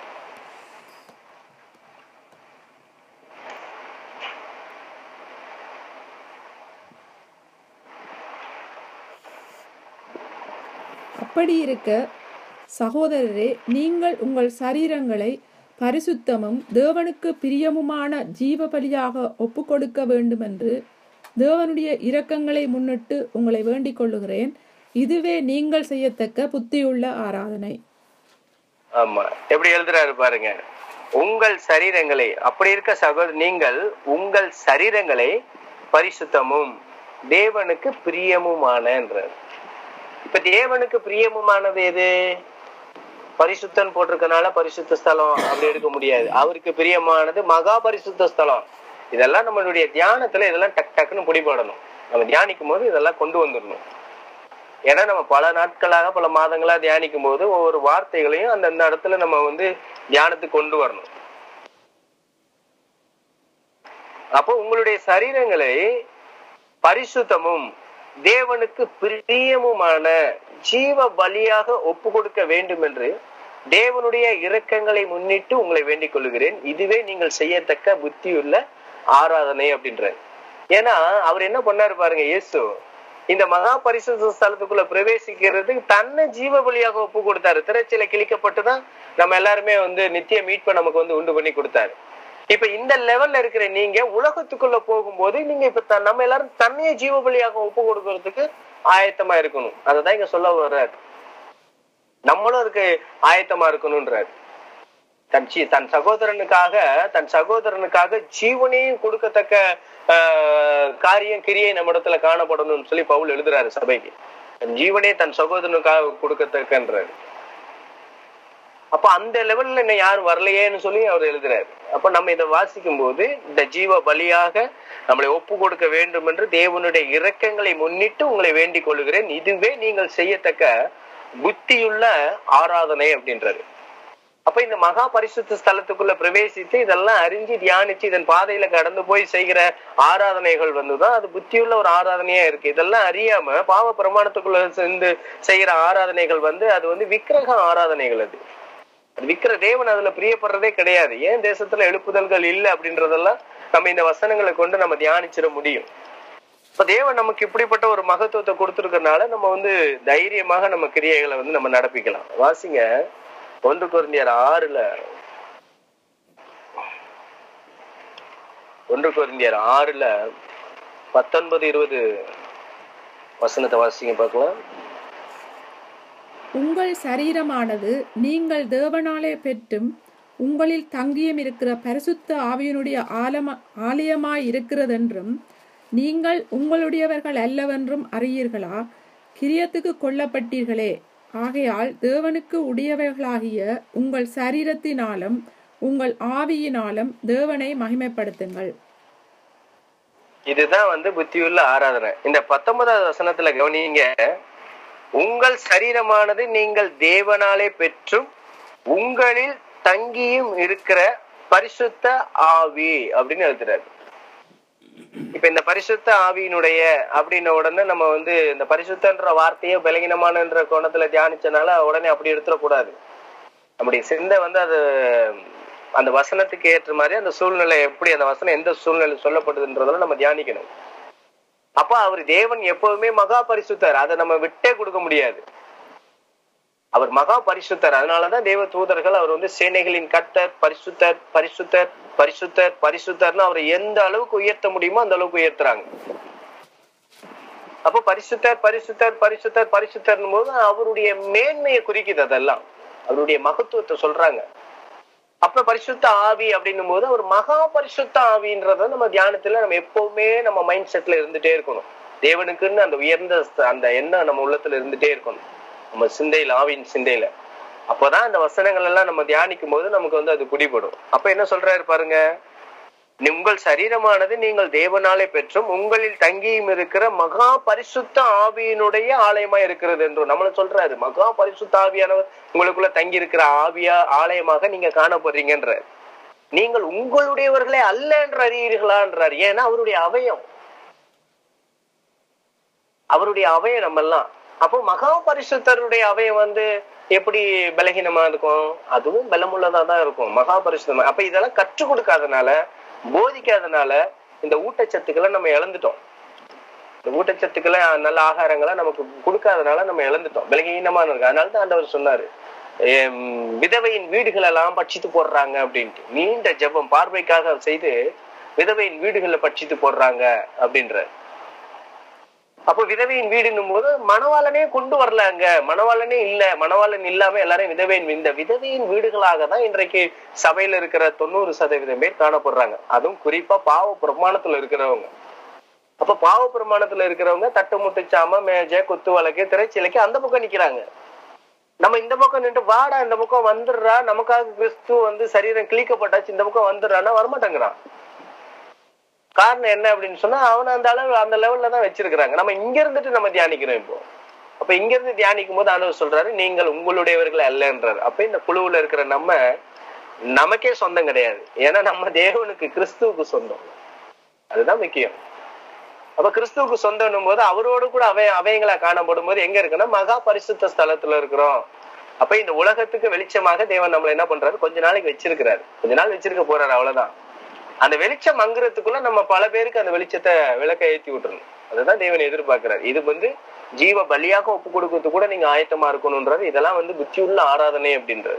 Speaker 3: அப்படி இருக்க சகோதரரே நீங்கள் உங்கள் சரீரங்களை பரிசுத்தமும் தேவனுக்கு பிரியமுமான ஜீவ பலியாக ஒப்புக்கொடுக்க வேண்டுமென்று தேவனுடைய இரக்கங்களை முன்னிட்டு உங்களை வேண்டிக் கொள்ளுகிறேன் இதுவே நீங்கள் செய்யத்தக்க புத்தியுள்ள ஆராதனை
Speaker 1: ஆமா எப்படி எழுதுறாரு பாருங்க உங்கள் சரீரங்களை அப்படி இருக்க சகோதர நீங்கள் உங்கள் சரீரங்களை பரிசுத்தமும் தேவனுக்கு பிரியமுமானன்றார் இப்ப தேவனுக்கு பிரியமுமானது எது பரிசுத்தன் போட்டிருக்கனால பரிசுத்த ஸ்தலம் அப்படி எடுக்க முடியாது அவருக்கு பிரியமானது மகா பரிசுத்த ஸ்தலம் இதெல்லாம் நம்மளுடைய தியானத்துல இதெல்லாம் டக் டக்குன்னு பிடிபடணும் நம்ம தியானிக்கும் போது இதெல்லாம் கொண்டு வந்துடணும் ஏன்னா நம்ம பல நாட்களாக பல மாதங்களா தியானிக்கும் போது ஒவ்வொரு வார்த்தைகளையும் அந்தந்த இடத்துல நம்ம வந்து தியானத்துக்கு கொண்டு வரணும் அப்போ உங்களுடைய சரீரங்களை பரிசுத்தமும் தேவனுக்கு பிரியமுமான ஜீவ பலியாக ஒப்பு கொடுக்க வேண்டும் என்று தேவனுடைய இரக்கங்களை முன்னிட்டு உங்களை வேண்டிக் கொள்கிறேன் இதுவே நீங்கள் செய்யத்தக்க புத்தியுள்ள ஆராதனை அப்படின்றார் ஏன்னா அவர் என்ன பண்ணாரு பாருங்க இயேசு இந்த மகா பரிசுத்த ஸ்தலத்துக்குள்ள பிரவேசிக்கிறதுக்கு தன்னை ஜீவ பலியாக ஒப்பு கொடுத்தாரு திரைச்சில கிழிக்கப்பட்டுதான் நம்ம எல்லாருமே வந்து நித்திய மீட்பை நமக்கு வந்து உண்டு பண்ணி கொடுத்தாரு இப்ப இந்த லெவல்ல இருக்கிற நீங்க உலகத்துக்குள்ள போகும்போது நீங்க இப்ப த- நம்ம எல்லாரும் தன்னையே ஜீவ பலியாக ஒப்பு கொடுக்கறதுக்கு ஆயத்தமா இருக்கணும் அததான் இங்க சொல்ல வர்றாரு நம்மளும் அதுக்கு ஆயத்தமா இருக்கணும்ன்றாரு தன் ஜீ தன் சகோதரனுக்காக தன் சகோதரனுக்காக ஜீவனையும் கொடுக்கத்தக்க ஆஹ், காரியம் கிரியை நம்மிடத்துல காணப்படணும்னு சொல்லி பவுல் எழுதுறாரு சபைக்கு தன் ஜீவனே தன் சகோதரனுக்காக கொடுக்கத்தக்கன்றாரு அப்ப அந்த லெவல்ல இன்னும் யாரும் வரலையேன்னு சொல்லி அவர் எழுதுறாரு அப்ப நம்ம இதை வாசிக்கும் போது இந்த ஜீவ பலியாக நம்மளை ஒப்பு கொடுக்க வேண்டும் என்று தேவனுடைய இரக்கங்களை முன்னிட்டு உங்களை வேண்டிக் கொள்கிறேன் இதுவே நீங்கள் செய்யத்தக்க புத்தியுள்ள ஆராதனை அப்படின்றது அப்ப இந்த மகா பரிசுத்த ஸ்தலத்துக்குள்ள பிரவேசித்து இதெல்லாம் அறிஞ்சு தியானிச்சு இதன் பாதையில கடந்து போய் செய்கிற ஆராதனைகள் வந்துதான் அது புத்தியுள்ள ஒரு ஆராதனையா இருக்கு இதெல்லாம் அறியாம பாவ பிரமாணத்துக்குள்ள சேர்ந்து செய்யற ஆராதனைகள் வந்து அது வந்து விக்கிரக ஆராதனைகள் அது அது விக்கிர தேவன் அதுல பிரியப்படுறதே கிடையாது ஏன் தேசத்துல எழுப்புதல்கள் இல்லை அப்படின்றதெல்லாம் நம்ம இந்த வசனங்களை கொண்டு நம்ம தியானிச்சிட முடியும் இப்ப தேவன் நமக்கு இப்படிப்பட்ட ஒரு மகத்துவத்தை கொடுத்துருக்கறனால நம்ம வந்து தைரியமாக நம்ம கிரியைகளை வந்து நம்ம நடப்பிக்கலாம் வாசிங்க ஒன்று குருந்தியர் ஆறுல ஒன்று குருந்தியர் ஆறுல பத்தொன்பது இருபது வசனத்தை வாசிங்க பார்க்கலாம்
Speaker 3: உங்கள் சரீரமானது நீங்கள் தேவனாலே பெற்றும் உங்களில் தங்கியும் இருக்கிற பரிசுத்த ஆவியனுடைய ஆலம ஆலயமாய் இருக்கிறதென்றும் நீங்கள் உங்களுடையவர்கள் அல்லவென்றும் அறியீர்களா கிரியத்துக்கு கொல்லப்பட்டீர்களே ஆகையால் தேவனுக்கு உடையவர்களாகிய உங்கள் சரீரத்தினாலும் உங்கள் ஆவியினாலும் தேவனை மகிமைப்படுத்துங்கள்
Speaker 1: இதுதான் வந்து புத்தியுள்ள ஆராதனை இந்த பத்தொன்பதாவது வசனத்துல கவனிங்க உங்கள் சரீரமானது நீங்கள் தேவனாலே பெற்றும் உங்களில் தங்கியும் இருக்கிற பரிசுத்த ஆவி அப்படின்னு எழுதுறாரு இப்ப இந்த பரிசுத்த ஆவியினுடைய அப்படின்ன உடனே நம்ம வந்து இந்த பரிசுத்தன்ற வார்த்தையை பலகீனமானன்ற கோணத்துல தியானிச்சனால உடனே அப்படி எடுத்துடக்கூடாது நம்முடைய சிந்தை வந்து அது அந்த வசனத்துக்கு ஏற்ற மாதிரி அந்த சூழ்நிலை எப்படி அந்த வசனம் எந்த சூழ்நிலை சொல்லப்படுதுன்றதெல்லாம் நம்ம தியானிக்கணும் அப்ப அவர் தேவன் எப்பவுமே மகா பரிசுத்தர் அதை நம்ம விட்டே கொடுக்க முடியாது அவர் மகா பரிசுத்தர் அதனாலதான் தேவ தூதர்கள் அவர் வந்து சேனைகளின் கர்த்தர் பரிசுத்தர் பரிசுத்தர் பரிசுத்தர் பரிசுத்தர்னு அவரை எந்த அளவுக்கு உயர்த்த முடியுமோ அந்த அளவுக்கு உயர்த்துறாங்க அப்போ பரிசுத்தர் பரிசுத்தர் பரிசுத்தர் பரிசுத்தர்னும் போது அவருடைய மேன்மையை குறிக்குது அதெல்லாம் அவருடைய மகத்துவத்தை சொல்றாங்க அப்ப பரிசுத்த ஆவி அப்படின்னும் போது அவர் மகா பரிசுத்த ஆவின்றத நம்ம தியானத்துல நம்ம எப்பவுமே நம்ம மைண்ட் செட்ல இருந்துட்டே இருக்கணும் தேவனுக்குன்னு அந்த உயர்ந்த ஸ்த- அந்த எண்ணம் நம்ம உள்ளத்துல இருந்துட்டே இருக்கணும் நம்ம சிந்தையில ஆவியின் சிந்தையில அப்பதான் அந்த வசனங்கள் எல்லாம் நம்ம தியானிக்கும் போது நமக்கு வந்து அது குடிபடும் அப்ப என்ன சொல்றாரு பாருங்க உங்கள் சரீரமானது நீங்கள் தேவனாலே பெற்றும் உங்களில் தங்கியும் இருக்கிற மகா பரிசுத்த ஆவியினுடைய ஆலயமா இருக்கிறது என்றும் நம்மள சொல்றாரு மகா பரிசுத்த ஆவியானவர் உங்களுக்குள்ள தங்கி இருக்கிற ஆவியா ஆலயமாக நீங்க காணப்படுறீங்கன்ற நீங்கள் உங்களுடையவர்களே அல்ல என்று அறியீர்களான்றார் ஏன்னா அவருடைய அவயம் அவருடைய அவயம் நம்ம எல்லாம் அப்போ மகா பரிசுத்தருடைய அவயம் வந்து எப்படி பலகீனமா இருக்கும் அதுவும் பலமுள்ளதா தான் இருக்கும் மகா பரிசுத்தமா அப்ப இதெல்லாம் கற்றுக் கொடுக்காதனால போதிக்காதனால இந்த ஊட்டச்சத்துக்களை நம்ம இழந்துட்டோம் இந்த ஊட்டச்சத்துக்களை நல்ல ஆகாரங்களை நமக்கு கொடுக்காதனால நம்ம இழந்துட்டோம் பலகீனமா இருக்கு அதனால தான் ஆண்டவர் சொன்னாரு எம், விதவையின் வீடுகள் எல்லாம் பட்சித்து போடுறாங்க அப்படின்ட்டு நீண்ட ஜெபம் பார்வைக்காக செய்து விதவையின் வீடுகளை பட்சித்து போடுறாங்க அப்படின்ற அப்போ விதவையின் வீடுன்னும் போது மணவாளனே கொண்டு வரல அங்க மணவாளனே இல்ல மணவாளன் இல்லாம எல்லாரும் விதவையின் இந்த விதவையின் வீடுகளாக தான் இன்றைக்கு சபையில இருக்கிற தொண்ணூறு சதவீதம் பேர் காணப்படுறாங்க அதுவும் குறிப்பா பாவ பிரமாணத்துல இருக்கிறவங்க அப்ப பாவ பிரமாணத்துல இருக்கிறவங்க தட்டு முட்டுச்சாம மேஜ குத்து வழக்கு திரைச்சிலைக்கு அந்த பக்கம் நிக்கிறாங்க நம்ம இந்த பக்கம் நின்று வாடா இந்த பக்கம் வந்துடுறா நமக்காக கிறிஸ்து வந்து சரீரம் கிழிக்கப்பட்டாச்சு இந்த பக்கம் வந்துடுறான்னா வரமாட்டேங்கிறான் காரணம் என்ன அப்படின்னு சொன்னா அவனை அந்த அளவு அந்த லெவல்ல தான் வச்சிருக்கிறாங்க நம்ம இங்க இருந்துட்டு நம்ம தியானிக்கிறோம் இப்போ அப்ப இங்க இருந்து தியானிக்கும் போது ஆண்டவர் சொல்றாரு நீங்கள் உங்களுடையவர்கள் அல்லன்றாரு அப்ப இந்த குழுவுல இருக்கிற நம்ம நமக்கே சொந்தம் கிடையாது ஏன்னா நம்ம தேவனுக்கு கிறிஸ்துவுக்கு சொந்தம் அதுதான் முக்கியம் அப்ப கிறிஸ்துவுக்கு சொந்தம் போது அவரோடு கூட அவை அவைங்களா காணப்படும் போது எங்க இருக்குன்னா மகா பரிசுத்த ஸ்தலத்துல இருக்கிறோம் அப்ப இந்த உலகத்துக்கு வெளிச்சமாக தேவன் நம்மள என்ன பண்றாரு கொஞ்ச நாளைக்கு வச்சிருக்கிறாரு கொஞ்ச நாள் வச்சிருக்க போறாரு அவ்வளவுதான் அந்த வெளிச்சம் மங்குறதுக்குள்ள நம்ம பல பேருக்கு அந்த வெளிச்சத்தை விளக்க ஏத்தி விட்டுறணும் அதுதான் தேவன் எதிர்பார்க்கிறார் இது வந்து ஜீவ பலியாக ஒப்பு கொடுக்கறது கூட நீங்க ஆயத்தமா இருக்கணும்ன்றாரு இதெல்லாம் வந்து புத்தியுள்ள ஆராதனை அப்படின்றது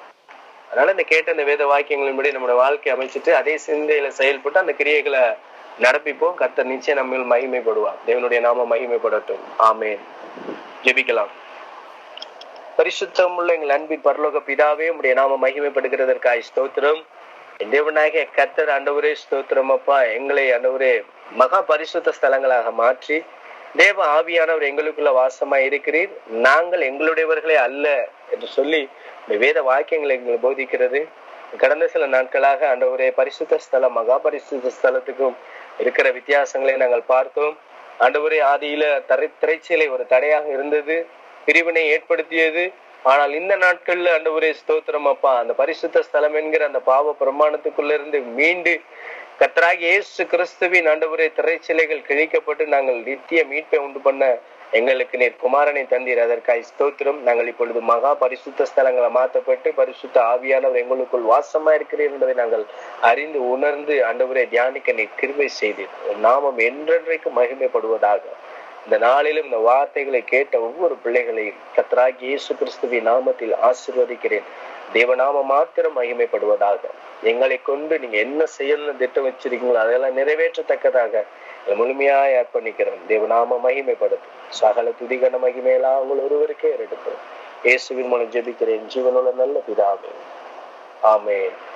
Speaker 1: அதனால இந்த கேட்ட இந்த வேத வாக்கியங்களின்படி நம்மளோட வாழ்க்கை அமைச்சிட்டு அதே சிந்தையில செயல்பட்டு அந்த கிரியைகளை நடப்பிப்போம் கர்த்தர் நிச்சயம் நம்ம மகிமைப்படுவார் தேவனுடைய நாம மகிமைப்படட்டும் ஆமேன் ஜெபிக்கலாம் பரிசுத்தம் உள்ள எங்கள் அன்பின் பரலோக பிதாவே உடைய நாம மகிமைப்படுகிறதற்காய் ஸ்தோத்திரம் என் தேவனாகிய கர்த்தர் ஆண்டவரே ஸ்தோத்திரம் அப்பா எங்களை ஆண்டவரே மகா பரிசுத்த ஸ்தலங்களாக மாற்றி தேவ ஆவியானவர் எங்களுக்குள்ள வாசமா இருக்கிறீர் நாங்கள் எங்களுடையவர்களே அல்ல என்று சொல்லி இந்த வேத வாக்கியங்களை எங்களுக்கு போதிக்கிறது கடந்த சில நாட்களாக ஆண்டவரே பரிசுத்த ஸ்தலம் மகா பரிசுத்த ஸ்தலத்துக்கும் இருக்கிற வித்தியாசங்களை நாங்கள் பார்த்தோம் ஆண்டவரே ஆதியில தரை திரைச்சீலை ஒரு தடையாக இருந்தது பிரிவினை ஏற்படுத்தியது ஆனால் இந்த நாட்கள்ல ஆண்டவரே ஸ்தோத்திரம் அப்பா அந்த பரிசுத்த ஸ்தலம் என்கிற அந்த பாவ பிரமாணத்துக்குள்ள இருந்து மீண்டு கத்தராகி இயேசு கிறிஸ்துவின் ஆண்டவரே திரைச்சிலைகள் கிழிக்கப்பட்டு நாங்கள் நித்திய மீட்பை உண்டு பண்ண எங்களுக்கு நீர் குமாரனை தந்தீர் அதற்காய் ஸ்தோத்திரம் நாங்கள் இப்பொழுது மகா பரிசுத்த ஸ்தலங்களை மாற்றப்பட்டு பரிசுத்த ஆவியானவர் எங்களுக்குள் வாசமா இருக்கிறீர் என்பதை நாங்கள் அறிந்து உணர்ந்து ஆண்டவரை தியானிக்க நீர் கிருபை செய்தீர் உன் நாமம் என்றென்றைக்கு மகிமைப்படுவதாக இந்த நாளிலும் இந்த வார்த்தைகளை கேட்ட ஒவ்வொரு பிள்ளைகளையும் கத்தராகி இயேசு கிறிஸ்துவின் நாமத்தில் ஆசீர்வதிக்கிறேன் தேவநாம மாத்திரம் மகிமைப்படுவதாக எங்களை கொண்டு நீங்க என்ன செய்யணும்னு திட்டம் வச்சிருக்கீங்களோ அதெல்லாம் நிறைவேற்றத்தக்கதாக எங்களை முழுமையாய் அர்ப்பணிக்கிறோம் தேவநாம மகிமைப்படுத்தும் சகல துதிகன மகிமையெல்லாம் உங்கள் ஒருவருக்கே எடுக்கிறோம் இயேசுவின் மூலம் ஜெபிக்கிறேன் ஜீவனுள்ள நல்ல பிதாவே ஆமென்